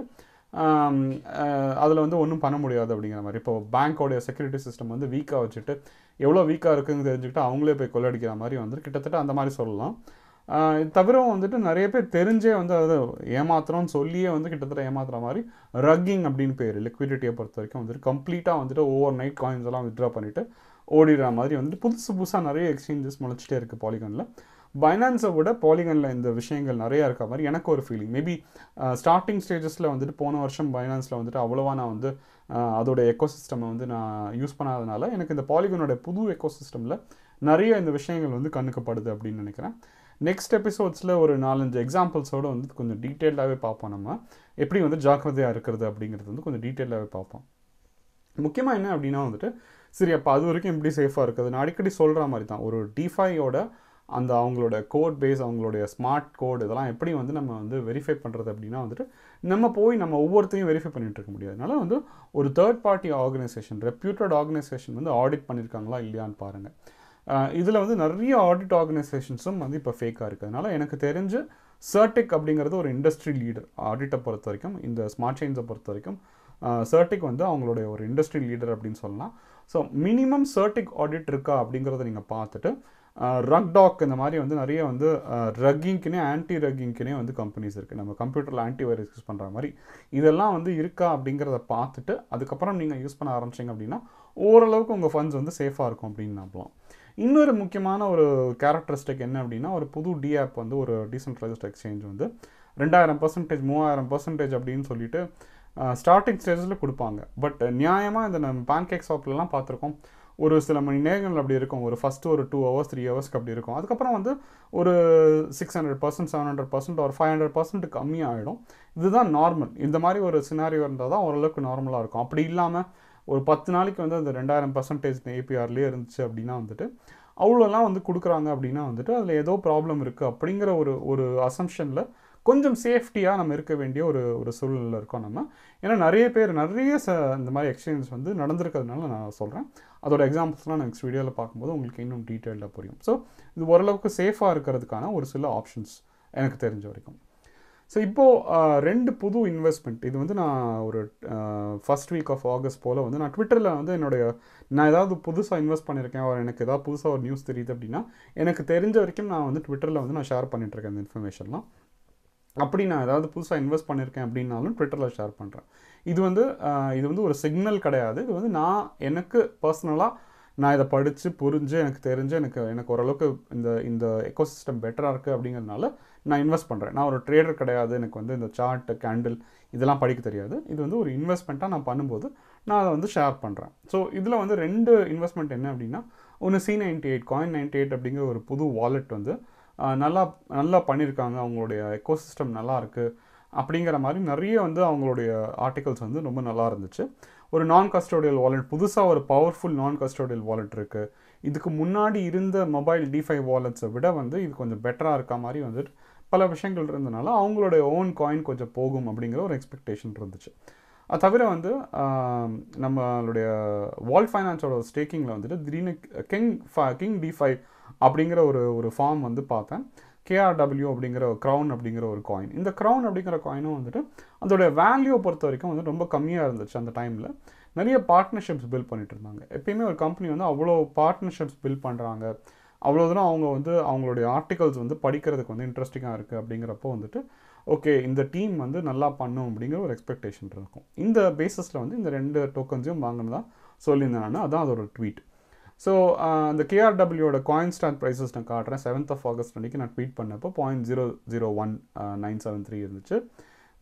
அதில் வந்து ஒன்றும் பண்ண முடியாது அப்படிங்கிற மாதிரி இப்போ பேங்க்கோடைய செக்யூரிட்டி சிஸ்டம் வந்து வீக்காக வச்சுட்டு எவ்வளோ வீக்காக இருக்குன்னு தெரிஞ்சுக்கிட்டு அவங்களே போய் கொள்ளடிக்கிற மாதிரி வந்துட்டு கிட்டத்தட்ட அந்த மாதிரி சொல்லலாம் ஆஹ் இது தவிரவும் வந்துட்டு நிறைய பேர் தெரிஞ்சே வந்து அதை ஏமாத்துறோம்னு சொல்லியே வந்து கிட்டத்தட்ட ஏமாத்துற மாதிரி ரக்கிங் அப்படின்னு பேர் லிக்விடிட்டியை பொறுத்த வரைக்கும் வந்துட்டு கம்ப்ளீட்டாக வந்துட்டு ஓவர் நைட் காயின்ஸ் எல்லாம் வித்ட்ரா பண்ணிட்டு ஓடிடுற மாதிரி வந்துட்டு புதுசு புதுசாக நிறைய எக்ஸ்சேஞ்சஸ் முளைச்சிட்டே இருக்குது பாலிகனில் பைனான்ஸை விட பாலிகனில் இந்த விஷயங்கள் நிறையா இருக்க மாதிரி எனக்கு ஒரு ஃபீலிங் மேபி ஸ்டார்டிங் ஸ்டேஜஸில் வந்துட்டு போன வருஷம் பைனான்ஸில் வந்துட்டு அவ்வளோவா நான் வந்து ஆஹ் அதோட எக்கோசிஸ்டமை வந்து நான் யூஸ் பண்ணாதனால எனக்கு இந்த பாலிகனோட புது எக்கோசிஸ்டமில் நிறைய இந்த விஷயங்கள் வந்து கண்ணுக்கு படுது அப்படின்னு நினைக்கிறேன் நெக்ஸ்ட் எபிசோட்ஸில் ஒரு நாலஞ்சு எக்ஸாம்பிள்ஸோடு வந்து கொஞ்சம் டீட்டெயில்டாகவே பார்ப்போம் நம்ம எப்படி வந்து ஜாக்கிரதையாக இருக்கிறது அப்படிங்கிறது வந்து கொஞ்சம் டீட்டெயிலாகவே பார்ப்போம் முக்கியமாக என்ன அப்படின்னா வந்துட்டு சரி அப்போ அது வரைக்கும் எப்படி சேஃபாக இருக்குது நான் அடிக்கடி சொல்கிற மாதிரி தான் ஒரு டிஃபையோட அந்த அவங்களோட கோட் பேஸ் அவங்களுடைய ஸ்மார்ட் கோட் இதெல்லாம் எப்படி வந்து நம்ம வந்து வெரிஃபை பண்ணுறது அப்படின்னா வந்துட்டு நம்ம போய் நம்ம ஒவ்வொருத்தையும் வெரிஃபை பண்ணிட்டு இருக்க முடியாது அதனால வந்து ஒரு third party organisation reputed organisation வந்து ஆடிட் பண்ணியிருக்காங்களா இல்லையான்னு பாருங்கள் இதில் வந்து நிறைய ஆடிட் ஆர்கனைசேஷன்ஸும் வந்து இப்போ ஃபேக்காக இருக்குது அதனால் எனக்கு தெரிஞ்சு சர்டிக் அப்படிங்கிறது ஒரு இண்டஸ்ட்ரி லீடர் ஆடிட்டை பொறுத்த வரைக்கும் இந்த ஸ்மார்ட் செயின்ஸை பொறுத்த வரைக்கும் சர்டிக் வந்து அவங்களுடைய ஒரு இண்டஸ்ட்ரி லீடர் அப்படின்னு சொல்லலாம் ஸோ மினிமம் சர்டிக் ஆடிட் இருக்கா அப்படிங்கிறத நீங்கள் பார்த்துட்டு ரக் டாக் இந்த மாதிரி வந்து நிறைய வந்து ரக்கிங்க்குனே ஆன்டி ரக்கிங்க்குனே வந்து கம்பெனிஸ் இருக்குது நம்ம கம்ப்யூட்டரில் ஆன்டி வைரஸ் யூஸ் பண்ணுற மாதிரி இதெல்லாம் வந்து இருக்கா அப்படிங்கிறத பார்த்துட்டு அதுக்கப்புறம் நீங்கள் யூஸ் பண்ண ஆரம்பிச்சிங்க அப்படின்னா ஓரளவுக்கு உங்கள் ஃபண்ட்ஸ் வந்து சேஃபாக இருக்கும் அப்படின்னு நம்பலாம் இன்னொரு முக்கியமான ஒரு கேரக்டரிஸ்டிக் என்ன அப்படின்னா ஒரு புது டிஆப் வந்து ஒரு டீசென்ட்ரலைஸ்ட் எக்ஸ்சேஞ்ச் வந்து ரெண்டாயிரம் பர்சன்டேஜ் மூவாயிரம் பர்சன்டேஜ் அப்படின்னு சொல்லிட்டு ஸ்டார்டிங் ஸ்டேஜில் கொடுப்பாங்க பட் நியாயமாக இந்த நம்ம பேன்கேக் ஷாப்லலாம் பார்த்துருக்கோம் ஒரு சில மணி நேரங்கள் அப்படி இருக்கும் ஒரு ஃபஸ்ட்டு ஒரு டூ ஹவர்ஸ் த்ரீ ஹவர்ஸ்க்கு அப்படி இருக்கும் அதுக்கப்புறம் வந்து ஒரு six hundred percent seven hundred percent ஒரு ஃபைவ் ஹண்ட்ரட் பர்சன்ட் கம்மியாகிடும் இதுதான் நார்மல் இந்த மாதிரி ஒரு சினாரியோ இருந்தால் தான் ஓரளவுக்கு நார்மலாக இருக்கும் அப்படி இல்லாமல் ஒரு பத்து நாளைக்கு வந்து அந்த ரெண்டாயிரம் பர்சன்டேஜ் ஏபிஆர்லேயே இருந்துச்சு அப்படின்னா வந்துட்டு அவ்வளோலாம் வந்து கொடுக்குறாங்க அப்படின்னா வந்துட்டு அதில் ஏதோ ப்ராப்ளம் இருக்குது அப்படிங்கிற ஒரு ஒரு அசம்ஷனில் கொஞ்சம் சேஃப்டியாக நம்ம இருக்க வேண்டிய ஒரு ஒரு சூழ்நிலை இருக்கோம் நம்ம ஏன்னா நிறைய பேர் நிறைய ச இந்த மாதிரி எக்ஸ்சேஞ்ச் வந்து நடந்திருக்கிறதுனால நான் சொல்கிறேன் அதோட எக்ஸாம்பிள்ஸ்லாம் நான் நெக்ஸ்ட் வீடியோவில் பார்க்கும்போது உங்களுக்கு இன்னும் டீட்டெயிலாக புரியும் ஸோ இது ஓரளவுக்கு சேஃபாக இருக்கிறதுக்கான ஒரு சில ஆப்ஷன்ஸ் எனக்கு தெரிஞ்ச வரைக்கும் ஸோ இப்போது ரெண்டு புது இன்வெஸ்ட்மெண்ட் இது வந்து நான் ஒரு ஃபஸ்ட் வீக் ஆஃப் ஆகஸ்ட் போல் வந்து நான் ட்விட்டரில் வந்து என்னுடைய நான் ஏதாவது புதுசாக இன்வெஸ்ட் பண்ணியிருக்கேன் or எனக்கு ஏதாவது புதுசாக ஒரு நியூஸ் தெரியுது அப்படின்னா எனக்கு தெரிஞ்ச வரைக்கும் நான் வந்து ட்விட்டரில் வந்து நான் ஷேர் பண்ணிட்டுருக்கேன் இந்த இன்ஃபர்மேஷன்லாம் அப்படி நான் ஏதாவது புதுசாக இன்வெஸ்ட் பண்ணியிருக்கேன் அப்படின்னாலும் ட்விட்டரில் ஷேர் பண்ணுறேன் இது வந்து ஆஹ், இது வந்து ஒரு சிக்னல் கிடையாது இது வந்து நான் எனக்கு பர்சனலாக நான் இதை படித்து புரிஞ்சு எனக்கு தெரிஞ்சு எனக்கு எனக்கு ஓரளவுக்கு இந்த இந்த எக்கோசிஸ்டம் பெட்டராக இருக்குது அப்படிங்கிறதுனால நான் இன்வெஸ்ட் பண்ணுறேன் நான் ஒரு ட்ரேடர் கிடையாது எனக்கு வந்து இந்த சார்ட் கேண்டில் இதெல்லாம் படிக்க தெரியாது இது வந்து ஒரு இன்வெஸ்ட்மெண்ட்டாக நான் பண்ணும்போது நான் அதை வந்து ஷேர் பண்ணுறேன் ஸோ இதில் வந்து ரெண்டு இன்வெஸ்ட்மெண்ட் என்ன அப்படின்னா ஒன்று C ninety eight coin ninety eight அப்படிங்கிற ஒரு புது வாலெட் வந்து ஆஹ், நல்லா நல்லா பண்ணியிருக்காங்க அவங்களுடைய எக்கோசிஸ்டம் நல்லா இருக்குது அப்படிங்கிற மாதிரி நிறைய வந்து அவங்களுடைய ஆர்டிகல்ஸ் வந்து ரொம்ப நல்லா இருந்துச்சு ஒரு நான் கஸ்டோடியல் வாலெட் புதுசாக ஒரு பவர்ஃபுல் நான் கஸ்டோடியல் வாலெட் இருக்குது இதுக்கு முன்னாடி இருந்த மொபைல் டிஃபை வாலெட்ஸை விட வந்து இது கொஞ்சம் பெட்டராக இருக்க மாதிரி வந்துட்டு பல விஷயங்கள் இருந்தனால அவங்களுடைய ஓன் காயின் கொஞ்சம் போகும் அப்படிங்கிற ஒரு எக்ஸ்பெக்டேஷன் இருந்துச்சு அது தவிர வந்து ஆம், நம்மளுடைய வால் ஃபைனான்ஸோட ஸ்டேக்கிங்கில் வந்துட்டு திடீர்னு கிங் கிங் டிஃபை அப்படிங்கிற ஒரு ஒரு ஃபார்ம் வந்து பார்த்தேன் கேஆர்டபிள்யூ அப்படிங்கிற க்ரௌன் அப்படிங்கிற ஒரு காயின் இந்த க்ரௌன் அப்படிங்கிற காயினும் வந்துட்டு அதோட வேல்யூ பொறுத்த வரைக்கும் வந்து ரொம்ப கம்மியாக இருந்துச்சு அந்த டைமில் நிறைய பார்ட்னர்ஷிப்ஸ் பில்ட் பண்ணிட்டு இருந்தாங்க எப்பயுமே ஒரு கம்பெனி வந்து அவ்வளோ பார்ட்னர்ஷிப்ஸ் பில்ட் பண்ணுறாங்க அவ்வளோ தூரம் அவங்க வந்து அவங்களுடைய ஆர்டிகல்ஸ் வந்து படிக்கிறதுக்கு வந்து இன்ட்ரெஸ்டிங்காக இருக்குது அப்படிங்கிறப்போ வந்துட்டு ஓகே இந்த டீம் வந்து நல்லா பண்ணும் அப்படிங்கிற ஒரு எக்ஸ்பெக்டேஷன் இருக்கும் இந்த பேசிஸில் வந்து இந்த ரெண்டு டோக்கன்ஸையும் வாங்கினதா சொல்லியிருந்தேன் நான் அதான் அதோட ட்வீட் ஸோ அந்த கேஆர்டபிள்யூட காயின் ஸ்டாக் ப்ரைஸஸ் நான் காட்டுறேன் செவன்த் ஆஃப் ஆகஸ்ட் அன்றைக்கி நான் ட்வீட் பண்ணப்போ point zero zero one nine seven three இருந்துச்சு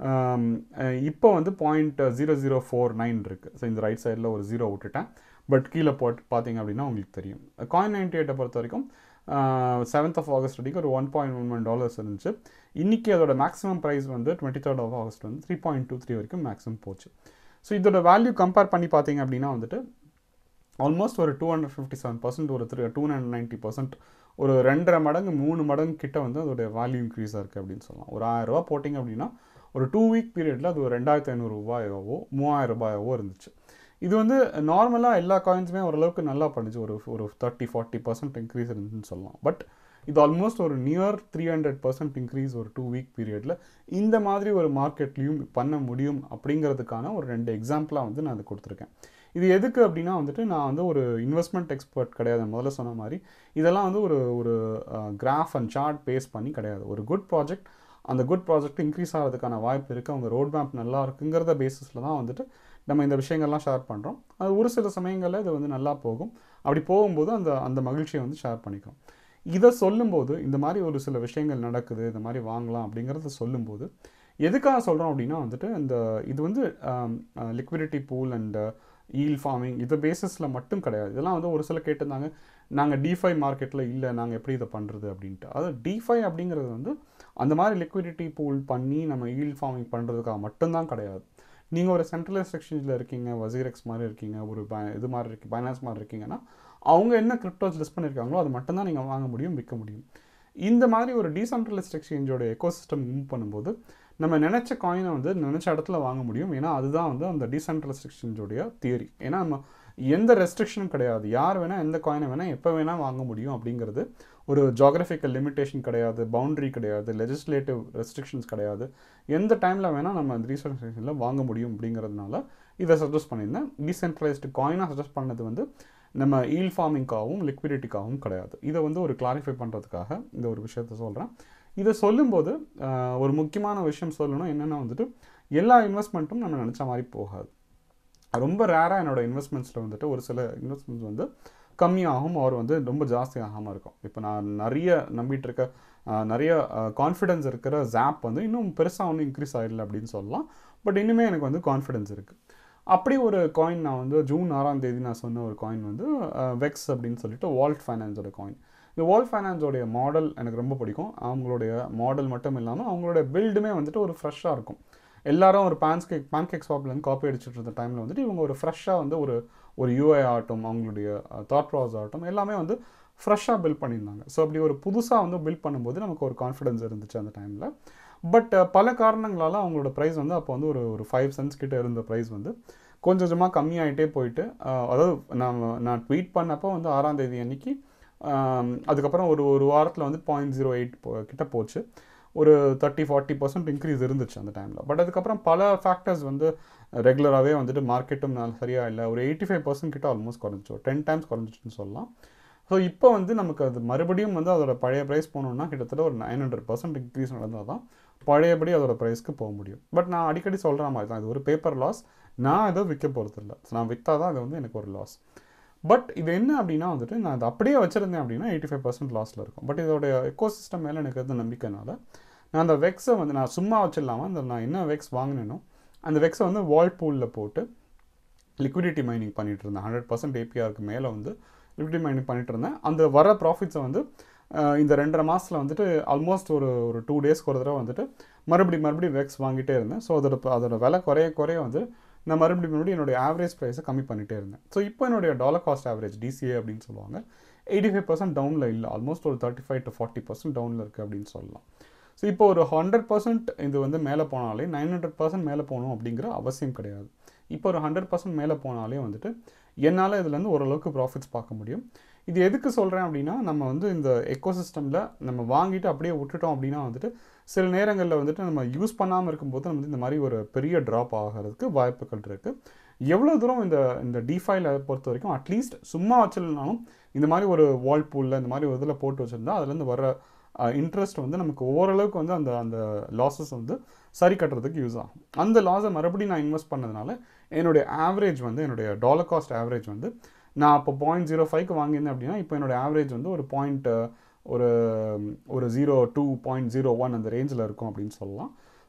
இப்போ வந்து point zero zero four nine இருக்குது ஸோ இந்த ரைட் சைடில் ஒரு ஜீரோ விட்டுட்டேன் பட் கீழே போட்டு பார்த்தீங்க அப்படின்னா உங்களுக்கு தெரியும் காயின் நைன்டி எயிட்டை பொறுத்த வரைக்கும் செவன்த் ஆஃப் ஆகஸ்ட் வரைக்கும் ஒரு one point one one dollars இருந்துச்சு இன்றைக்கி அதோட மேக்ஸிமம் ப்ரைஸ் வந்து டுவெண்ட்டி தேர்ட் ஆஃப் ஆகஸ்ட் வந்து த்ரீ பாயிண்ட் டூ த்ரீ வரைக்கும் மேக்ஸிமம் போச்சு ஸோ இதோட வேல்யூ கம்பேர் பண்ணி பார்த்தீங்க அப்படின்னா வந்துட்டு ஆல்மோஸ்ட் ஒரு two hundred fifty seven percent ஒரு three two hundred ninety percent ஒரு ரெண்டரை மடங்கு மூணு மடங்கு கிட்ட வந்து அதோட வேல்யூ இன்க்ரீஸாக இருக்குது அப்படின்னு சொல்லலாம் ஒரு ஆயிரரூபா போட்டிங்க அப்படின்னா ஒரு டூ வீக் பீரியடில் அது ஒரு ரெண்டாயிரத்தி ஐநூறுரூபாயாவோ மூவாயிரம் ரூபாயாவோ இருந்துச்சு இது வந்து நார்மலாக எல்லா காயின்ஸுமே ஓரளவுக்கு நல்லா பண்ணுச்சு ஒரு ஒரு தேர்ட்டி ஃபார்ட்டி பர்சன்ட் இன்க்ரீஸ் இருந்துச்சுன்னு சொல்லலாம் பட் இது ஆல்மோஸ்ட் ஒரு near three hundred percent increase ஒரு டூ வீக் பீரியடில் இந்த மாதிரி ஒரு மார்க்கெட்லேயும் பண்ண முடியும் அப்படிங்கிறதுக்கான ஒரு ரெண்டு எக்ஸாம்பிளாக வந்து நான் அதை கொடுத்துருக்கேன் இது எதுக்கு அப்படின்னா வந்துட்டு நான் வந்து ஒரு இன்வெஸ்ட்மெண்ட் எக்ஸ்பர்ட் கிடையாது முதல்ல சொன்ன மாதிரி இதெல்லாம் வந்து ஒரு ஒரு கிராஃப் அண்ட் சார்ட் பேஸ் பண்ணி கிடையாது ஒரு குட் ப்ராஜெக்ட் அந்த குட் ப்ராஜெக்ட் இன்க்ரீஸ் ஆகிறதுக்கான வாய்ப்பு இருக்குது அவங்க ரோட் மேப் நல்லா இருக்குங்கிறத பேசிஸில் தான் வந்துட்டு நம்ம இந்த விஷயங்கள்லாம் ஷேர் பண்ணுறோம் அது ஒரு சில சமயங்களில் இது வந்து நல்லா போகும் அப்படி போகும்போது அந்த அந்த மகிழ்ச்சியை வந்து ஷேர் பண்ணிக்கிறோம் இதை சொல்லும்போது இந்த மாதிரி ஒரு சில விஷயங்கள் நடக்குது இந்த மாதிரி வாங்கலாம் அப்படிங்கிறத சொல்லும்போது எதுக்காக சொல்கிறோம் அப்படின்னா வந்துட்டு இந்த இது வந்து liquidity pool and yield farming இது பேசிஸில் மட்டும் கிடையாது இதெல்லாம் வந்து ஒரு சில கேட்டிருந்தாங்க நாங்கள் டிஃபை மார்க்கெட்டில் இல்லை நாங்கள் எப்படி இதை பண்ணுறது அப்படின்ட்டு அது டிஃபை அப்படிங்கிறது வந்து அந்த மாதிரி லிக்விடிட்டி பூல் பண்ணி நம்ம ஈல் ஃபார்மிங் பண்ணுறதுக்காக மட்டும்தான் கிடையாது நீங்கள் ஒரு சென்ட்ரலைஸ் எக்ஸ்சேஞ்சில் இருக்கீங்க வசீரெக்ஸ் மாதிரி இருக்கீங்க ஒரு ப இது மாதிரி இருக்கு பைனான்ஸ் மாதிரி இருக்கீங்கன்னா அவங்க என்ன கிரிப்டோஸ் லிஸ்ட் பண்ணியிருக்காங்களோ அது மட்டும்தான் நீங்கள் வாங்க முடியும் விற்க முடியும் இந்த மாதிரி ஒரு டீசென்ட்ரலைஸ்ட் எக்ஸ்சேஞ்சோட எக்கோசிஸ்டம் மூவ் பண்ணும்போது நம்ம நினச்ச காயினை வந்து நினச்ச இடத்துல வாங்க முடியும் ஏன்னா அதுதான் வந்து அந்த டீசென்ட்ரலைஸ்ட் எக்ஸ்சேஞ்சோடைய தியரி ஏன்னா நம்ம எந்த ரெஸ்ட்ரிக்ஷனும் கிடையாது யார் வேணால் எந்த காயினை வேணால் எப்போ வேணால் வாங்க முடியும் அப்படிங்கிறது ஒரு ஜாகிரபிக்கல் லிமிட்டேஷன் கிடையாது பவுண்டரி கிடையாது லெஜிஸ்லேட்டிவ் ரெஸ்ட்ரிக்ஷன்ஸ் கிடையாது எந்த டைமில் வேணால் நம்ம அந்த ரீசர்ச்சேஷனில் வாங்க முடியும் அப்படிங்கிறதுனால இதை சஜஸ்ட் பண்ணியிருந்தேன் டீசென்ட்ரலைஸ்டு காயினாக சஜஸ்ட் பண்ணது வந்து நம்ம ஈல் ஃபார்மிங்காகவும் லிக்விடிட்டிக்காகவும் கிடையாது இதை வந்து ஒரு கிளாரிஃபை பண்ணுறதுக்காக இந்த ஒரு விஷயத்த சொல்கிறேன் இதை சொல்லும்போது ஒரு முக்கியமான விஷயம் சொல்லணும் என்னென்னா வந்துட்டு எல்லா இன்வெஸ்ட்மெண்ட்டும் நம்ம நினச்ச மாதிரி போகாது ரொம்ப ரேராக என்னோடய இன்வெஸ்ட்மெண்ட்ஸில் வந்துட்டு ஒரு சில இன்வெஸ்ட்மெண்ட்ஸ் வந்து கம்மியாகும் அவர் வந்து ரொம்ப ஜாஸ்தி ஆகாமல் இருக்கும் இப்போ நான் நிறைய நம்பிட்டு இருக்க நிறைய கான்ஃபிடென்ஸ் இருக்கிற ஜாப் வந்து இன்னும் பெருசாக ஒன்றும் இன்க்ரீஸ் ஆகிடல அப்படின்னு சொல்லலாம் பட் இன்னுமே எனக்கு வந்து கான்ஃபிடென்ஸ் இருக்குது அப்படி ஒரு காயின் நான் வந்து ஜூன் ஆறாம் தேதி நான் சொன்ன ஒரு காயின் வந்து வெக்ஸ் அப்படின்னு சொல்லிட்டு வால்ட் ஃபைனான்ஸோட காயின் இந்த வால்ட் ஃபைனான்ஸோடைய மாடல் எனக்கு ரொம்ப பிடிக்கும் அவங்களுடைய மாடல் மட்டும் இல்லாமல் அவங்களுடைய பில்டுமே வந்துட்டு ஒரு ஃப்ரெஷ்ஷாக இருக்கும் எல்லாரும் ஒரு பேன்ஸ் கேக் பேன் கேக் ஸ்வாப்லேருந்து காப்பி அடிச்சுட்டு இருந்த டைமில் வந்துட்டு இவங்க ஒரு ஃப்ரெஷ்ஷாக வந்து ஒரு ஒரு யூஐ ஆகட்டும் அவங்களுடைய தாட் ப்ராஸ் ஆகட்டும் எல்லாமே வந்து ஃப்ரெஷ்ஷாக பில்ட் பண்ணியிருந்தாங்க ஸோ அப்படி ஒரு புதுசாக வந்து பில்ட் பண்ணும்போது நமக்கு ஒரு கான்ஃபிடன்ஸ் இருந்துச்சு அந்த டைமில் பட் பல காரணங்களால் அவங்களோட ப்ரைஸ் வந்து அப்போ வந்து ஒரு ஒரு ஃபைவ் சென்ஸ் கிட்ட இருந்த ப்ரைஸ் வந்து கொஞ்சம் கொஞ்சமாக கம்மியாகிட்டே போயிட்டு அதாவது நான் நான் ட்வீட் பண்ணப்போ வந்து ஆறாம் தேதி அன்னைக்கு அதுக்கப்புறம் ஒரு ஒரு வாரத்தில் வந்து பாயிண்ட் ஜீரோ எயிட் கிட்ட போச்சு ஒரு தேர்ட்டி ஃபார்ட்டி பர்சன்ட் இன்க்ரீஸ் இருந்துச்சு அந்த டைமில் பட் அதுக்கப்புறம் பல ஃபேக்டர்ஸ் வந்து ரெகுலராகவே வந்துட்டு மார்க்கெட்டும் சரியாக இல்லை ஒரு எயிட்டி ஃபைவ் பர்சன்ட் கிட்ட ஆல்மோஸ்ட் குறைஞ்சிச்சு டென் டைம்ஸ் குறைஞ்சிச்சுன்னு சொல்லலாம் ஸோ இப்போ வந்து நமக்கு அது மறுபடியும் வந்து அதோட பழைய ப்ரைஸ் போகணுன்னா கிட்டத்தட்ட ஒரு நைன் ஹண்ட்ரட் பர்சன்ட் இன்க்ரீஸ் நடந்தால் தான் பழையபடி அதோட ப்ரைஸ்க்கு போக முடியும் பட் நான் அடிக்கடி சொல்கிற மாதிரி தான் இது ஒரு பேப்பர் லாஸ் நான் எதுவும் விற்க போகிறது இல்லை ஸோ நான் விற்றா தான் அது வந்து எனக்கு ஒரு லாஸ் பட் இது என்ன அப்படின்னா வந்துட்டு நான் அதை அப்படியே வச்சுருந்தேன் அப்படின்னா எயிட்டி ஃபைவ் பர்சன்ட் லாஸில் இருக்கும் பட் இதோட எக்கோ சிஸ்டம் மேலே எனக்கு எது நம்பிக்கைனால நான் அந்த வெக்ஸை வந்து நான் சும்மா வச்சிடலாமா அந்த நான் என்ன வெக்ஸ் வாங்கினேனோ அந்த வெக்ஸை வந்து வால் பூலில் போட்டு லிக்விடிட்டி மைனிங் பண்ணிகிட்டு இருந்தேன் ஹண்ட்ரட் பர்சன்ட் ஏபிஆருக்கு மேலே வந்து லிக்விடிட்டி மைனிங் பண்ணிகிட்டு இருந்தேன் அந்த வர ப்ராஃபிட்ஸை வந்து இந்த ரெண்டரை மாதத்தில் வந்துட்டு ஆல்மோஸ்ட் ஒரு ஒரு டூ டேஸ்க்கு ஒரு தடவை வந்துட்டு மறுபடியும் மறுபடியும் வெக்ஸ் வாங்கிட்டே இருந்தேன் ஸோ அதோட அதோட விலை குறைய குறைய வந்து நான் மறுபடியும் மறுபடியும் என்னுடைய ஆவரேஜ் ப்ரைஸை கம்மி பண்ணிகிட்டே இருந்தேன் ஸோ இப்போ என்னுடைய டாலர் காஸ்ட் ஆவரேஜ் டிசிஏ அப்படின்னு சொல்லுவாங்க எயிட்டி ஃபைவ் பர்சன்ட் டவுனில் இல்லை ஆல்மோஸ்ட் ஒரு thirty five to forty percent டவுனில் இருக்குது அப்படின்னு சொல்லலாம் ஸோ இப்போ ஒரு ஹண்ட்ரட் பர்சன்ட் இது வந்து மேலே போனாலே நைன் ஹண்ட்ரட் பர்சன்ட் மேலே போகணும் அப்படிங்கிற அவசியம் கிடையாது இப்போ ஒரு ஹண்ட்ரட் பர்சன்ட் மேலே போனாலே வந்துட்டு என்னால் இதுலேருந்து ஓரளவுக்கு ப்ராஃபிட்ஸ் பார்க்க முடியும் இது எதுக்கு சொல்கிறேன் அப்படின்னா நம்ம வந்து இந்த எக்கோசிஸ்டமில் நம்ம வாங்கிட்டு அப்படியே விட்டுட்டோம் அப்படின்னா வந்துட்டு சில நேரங்களில் வந்துட்டு நம்ம யூஸ் பண்ணாமல் இருக்கும்போது நம்ம இந்த மாதிரி ஒரு பெரிய ட்ராப் ஆகிறதுக்கு வாய்ப்புகள் இருக்குது எவ்வளோ தூரம் இந்த இந்த டிஃபைல பொறுத்த வரைக்கும் அட்லீஸ்ட் சும்மா வச்சிருந்தாலும் இந்த மாதிரி ஒரு வால் பூலில் இந்த மாதிரி ஒரு இதில் போட்டு வச்சுருந்தா அதுலேருந்து வர இன்ட்ரெஸ்ட் வந்து நமக்கு ஓரளவுக்கு வந்து அந்த அந்த லாஸஸ் வந்து சரி கட்டுறதுக்கு யூஸ் ஆகும் அந்த லாஸை மறுபடியும் நான் இன்வெஸ்ட் பண்ணதுனால என்னுடைய ஆவரேஜ் வந்து என்னுடைய டாலர் காஸ்ட் ஆவரேஜ் வந்து நான் அப்போ பாயிண்ட் ஜீரோ ஃபைவ்க்கு வாங்கியிருந்தேன் அப்படின்னா இப்போ என்னோடய ஆவரேஜ் வந்து ஒரு பாயிண்ட் ஒரு ஒரு zero two point zero one அந்த ரேஞ்சில் இருக்கும் அப்படின்னு சொல்லலாம்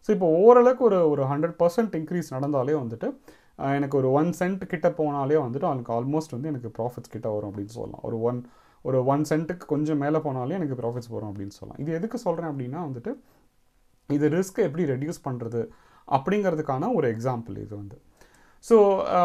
ஸோ இப்போ ஓரளவுக்கு ஒரு ஒரு ஹண்ட்ரட் பர்சன்ட் இன்க்ரீஸ் நடந்தாலே வந்துட்டு அஹ், எனக்கு ஒரு ஒன் சென்ட் கிட்ட போனாலே வந்துட்டு எனக்கு ஆல்மோஸ்ட் வந்து எனக்கு ப்ராஃபிட்ஸ் கிட்ட வரும் அப்படின்னு சொல்லலாம் ஒரு ஒன் ஒரு ஒன் சென்ட்டுக்கு கொஞ்சம் மேலே போனாலே எனக்கு ப்ராஃபிட்ஸ் வரும் அப்படின்னு சொல்லலாம் இது எதுக்கு சொல்கிறேன் அப்படின்னா வந்துட்டு இது ரிஸ்க்கை எப்படி ரெடியூஸ் பண்ணுறது அப்படிங்கிறதுக்கான ஒரு எக்ஸாம்பிள் இது வந்து ஸோ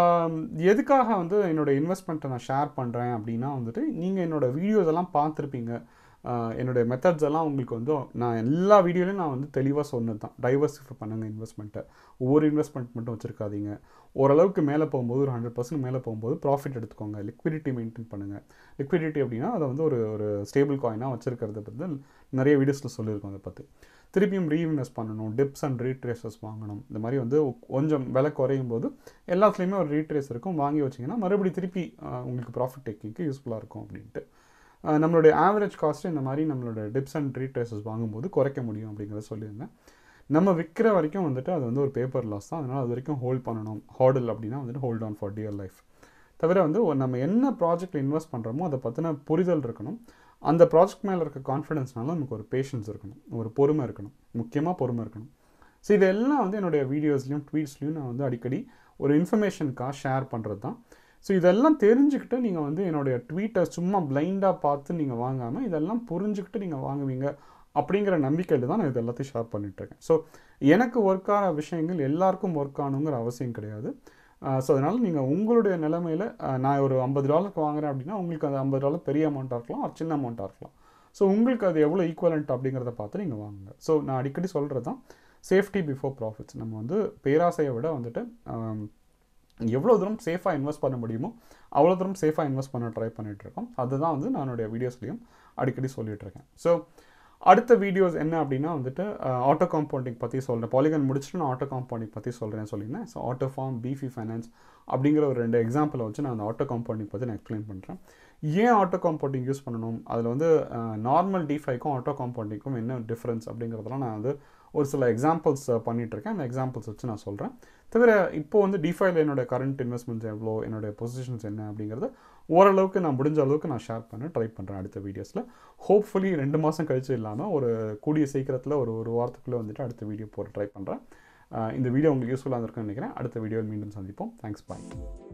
எதுக்காக வந்து என்னோட இன்வெஸ்ட்மெண்ட்டை நான் ஷேர் பண்ணுறேன் அப்படின்னா வந்துட்டு நீங்கள் என்னோட வீடியோஸ் எல்லாம் பார்த்துருப்பீங்க ஆஹ் என்னுடைய மெத்தட்ஸ் எல்லாம் உங்களுக்கு வந்து நான் எல்லா வீடியோலையும் நான் வந்து தெளிவாக சொன்னது தான் டைவர்சிஃபை பண்ணுங்கள் இன்வெஸ்ட்மெண்ட்டை ஒவ்வொரு இன்வெஸ்ட்மெண்ட் மட்டும் வச்சுருக்காதீங்க ஓரளவுக்கு மேலே போகும்போது ஒரு ஹண்ட்ரட் பர்சன்ட் மேலே போகும்போது ப்ராஃபிட் எடுத்துக்கோங்க லிக்விடிட்டி மெயின்டைன் பண்ணுங்கள் லிக்விடிட்டி அப்படின்னா அதை வந்து ஒரு ஒரு ஸ்டேபிள் காயினாக வச்சுருக்கிறத பற்றி நிறைய வீடியோஸில் சொல்லியிருக்கோம் அதை பற்றி திருப்பியும் ரீஇன்வெஸ்ட் பண்ணணும் டிப்ஸ் அண்ட் ரீட்ரேசஸ் வாங்கணும் இந்த மாதிரி வந்து கொஞ்சம் விலை குறையும் போது எல்லாத்துலேயுமே ஒரு ரீட்ரேஸ் இருக்கும் வாங்கி வச்சிங்கன்னா மறுபடியும் திருப்பி ஆஹ், உங்களுக்கு ப்ராஃபிட் டேக்கிங்க்கு யூஸ்ஃபுல்லாக இருக்கும் அப்படின்ட்டு ஆஹ், நம்மளுடைய ஆவரேஜ் காஸ்ட்டு இந்த மாதிரி நம்மளோட டிப்ஸ் அண்ட் ரீட்ரேசஸ் வாங்கும்போது குறைக்க முடியும் அப்படிங்கிறத சொல்லியிருந்தேன் நம்ம விற்கிற வரைக்கும் வந்துட்டு அது வந்து ஒரு பேப்பர் லாஸ் தான் அதனால் அது வரைக்கும் ஹோல்ட் பண்ணணும் ஹார்டல் அப்படின்னா வந்துட்டு hold on for dear life தவிர வந்து ஒரு நம்ம என்ன ப்ராஜெக்ட் இன்வெஸ்ட் பண்ணுறோமோ அதை பற்றின புரிதல் இருக்கணும் அந்த ப்ராஜெக்ட் மேலே இருக்க கான்ஃபிடென்ஸ்னால நமக்கு ஒரு பேஷன்ஸ் இருக்கணும் ஒரு பொறுமை இருக்கணும் முக்கியமாக பொறுமை இருக்கணும் ஸோ இதெல்லாம் வந்து என்னுடைய வீடியோஸ்லையும் ட்வீட்ஸ்லையும் நான் வந்து அடிக்கடி ஒரு இன்ஃபர்மேஷனுக்காக ஷேர் பண்ணுறது தான் ஸோ இதெல்லாம் தெரிஞ்சுக்கிட்டு நீங்கள் வந்து என்னுடைய ட்வீட்டை சும்மா பிளைண்டாக பார்த்து நீங்கள் வாங்காமல் இதெல்லாம் புரிஞ்சுக்கிட்டு நீங்கள் வாங்குவீங்க அப்படிங்கிற நம்பிக்கையில் தான் நான் இது எல்லாத்தையும் ஷேர் பண்ணிகிட்ருக்கேன் ஸோ எனக்கு ஒர்க் ஆகிற விஷயங்கள் எல்லாருக்கும் ஒர்க் ஆகணுங்கிற அவசியம் கிடையாது ஸோ அதனால் நீங்கள் உங்களுடைய நிலைமையில் நான் ஒரு ஐம்பது டாலருக்கு வாங்குறேன் அப்படின்னா உங்களுக்கு அந்த ஐம்பது டாலர் பெரிய அமௌண்ட்டாக இருக்கலாம் ஒரு சின்ன அமௌண்ட்டாக இருக்கலாம் ஸோ உங்களுக்கு அது எவ்வளோ ஈக்குவலண்ட் அப்படிங்கிறத பார்த்து நீங்கள் வாங்குங்க ஸோ நான் அடிக்கடி சொல்கிறது தான் சேஃப்டி பிஃபோர் ப்ராஃபிட்ஸ் நம்ம வந்து பேராசையை விட வந்துட்டு ஆம், எவ்வளோ தூரம் சேஃபாக இன்வெஸ்ட் பண்ண முடியுமோ அவ்வளோ தூரம் சேஃபாக இன்வெஸ்ட் பண்ண ட்ரை பண்ணிகிட்ருக்கோம் அதுதான் வந்து நான் என்னுடைய வீடியோஸ்லையும் அடிக்கடி சொல்லிட்டு இருக்கேன் ஸோ அடுத்த வீடியோஸ் என்ன அப்படின்னா வந்துட்டு ஆட்டோ காம்பவுண்டிங் பற்றி சொல்கிறேன் பாலிகன் முடிச்சுட்டு நான் ஆட்டோ காம்பவுண்டிங் பற்றி சொல்கிறேன் சொல்லியிருந்தேன் so auto farm Beefy finance அப்படிங்கிற ஒரு ரெண்டு எக்ஸாம்பிளை வச்சு நான் அந்த ஆட்டோ காம்பவுண்டிங் பற்றி நான் எக்ஸ்பிளைன் பண்ணுறேன் ஏன் ஆட்டோ காம்பவுண்டிங் யூஸ் பண்ணணும் அதில் வந்து நார்மல் டிஃபைக்கும் ஆட்டோ காம்பவுண்டிங்க்கும் என்ன டிஃப்ரென்ஸ் அப்படிங்கிறதெல்லாம் நான் வந்து ஒரு சில எக்ஸாம்பிள்ஸ் பண்ணிகிட்ருக்கேன் அந்த எக்ஸாம்பிள்ஸ் வச்சு நான் சொல்கிறேன் தவிர இப்போ வந்து டிஃபைல என்னோட கரண்ட் இன்வெஸ்ட்மெண்ட்ஸ் எவ்வளோ என்னோட பொசிஷன்ஸ் என்ன அப்படிங்கிறத ஓரளவுக்கு நான் முடிஞ்ச அளவுக்கு நான் ஷேர் பண்ண ட்ரை பண்ணுறேன் அடுத்த வீடியோஸில் ஹோப்ஃபுல்லி ரெண்டு மாதம் கழிச்சு இல்லாமல் ஒரு கூடிய சீக்கிரத்தில் ஒரு ஒரு வாரத்துக்குள்ளே வந்துட்டு அடுத்த வீடியோ போட ட்ரை பண்ணுறேன் இந்த வீடியோ உங்களுக்கு யூஸ்ஃபுல்லாக இருந்திருக்குன்னு நினைக்கிறேன் அடுத்த வீடியோவில் மீண்டும் சந்திப்போம் தேங்க்ஸ் பாய்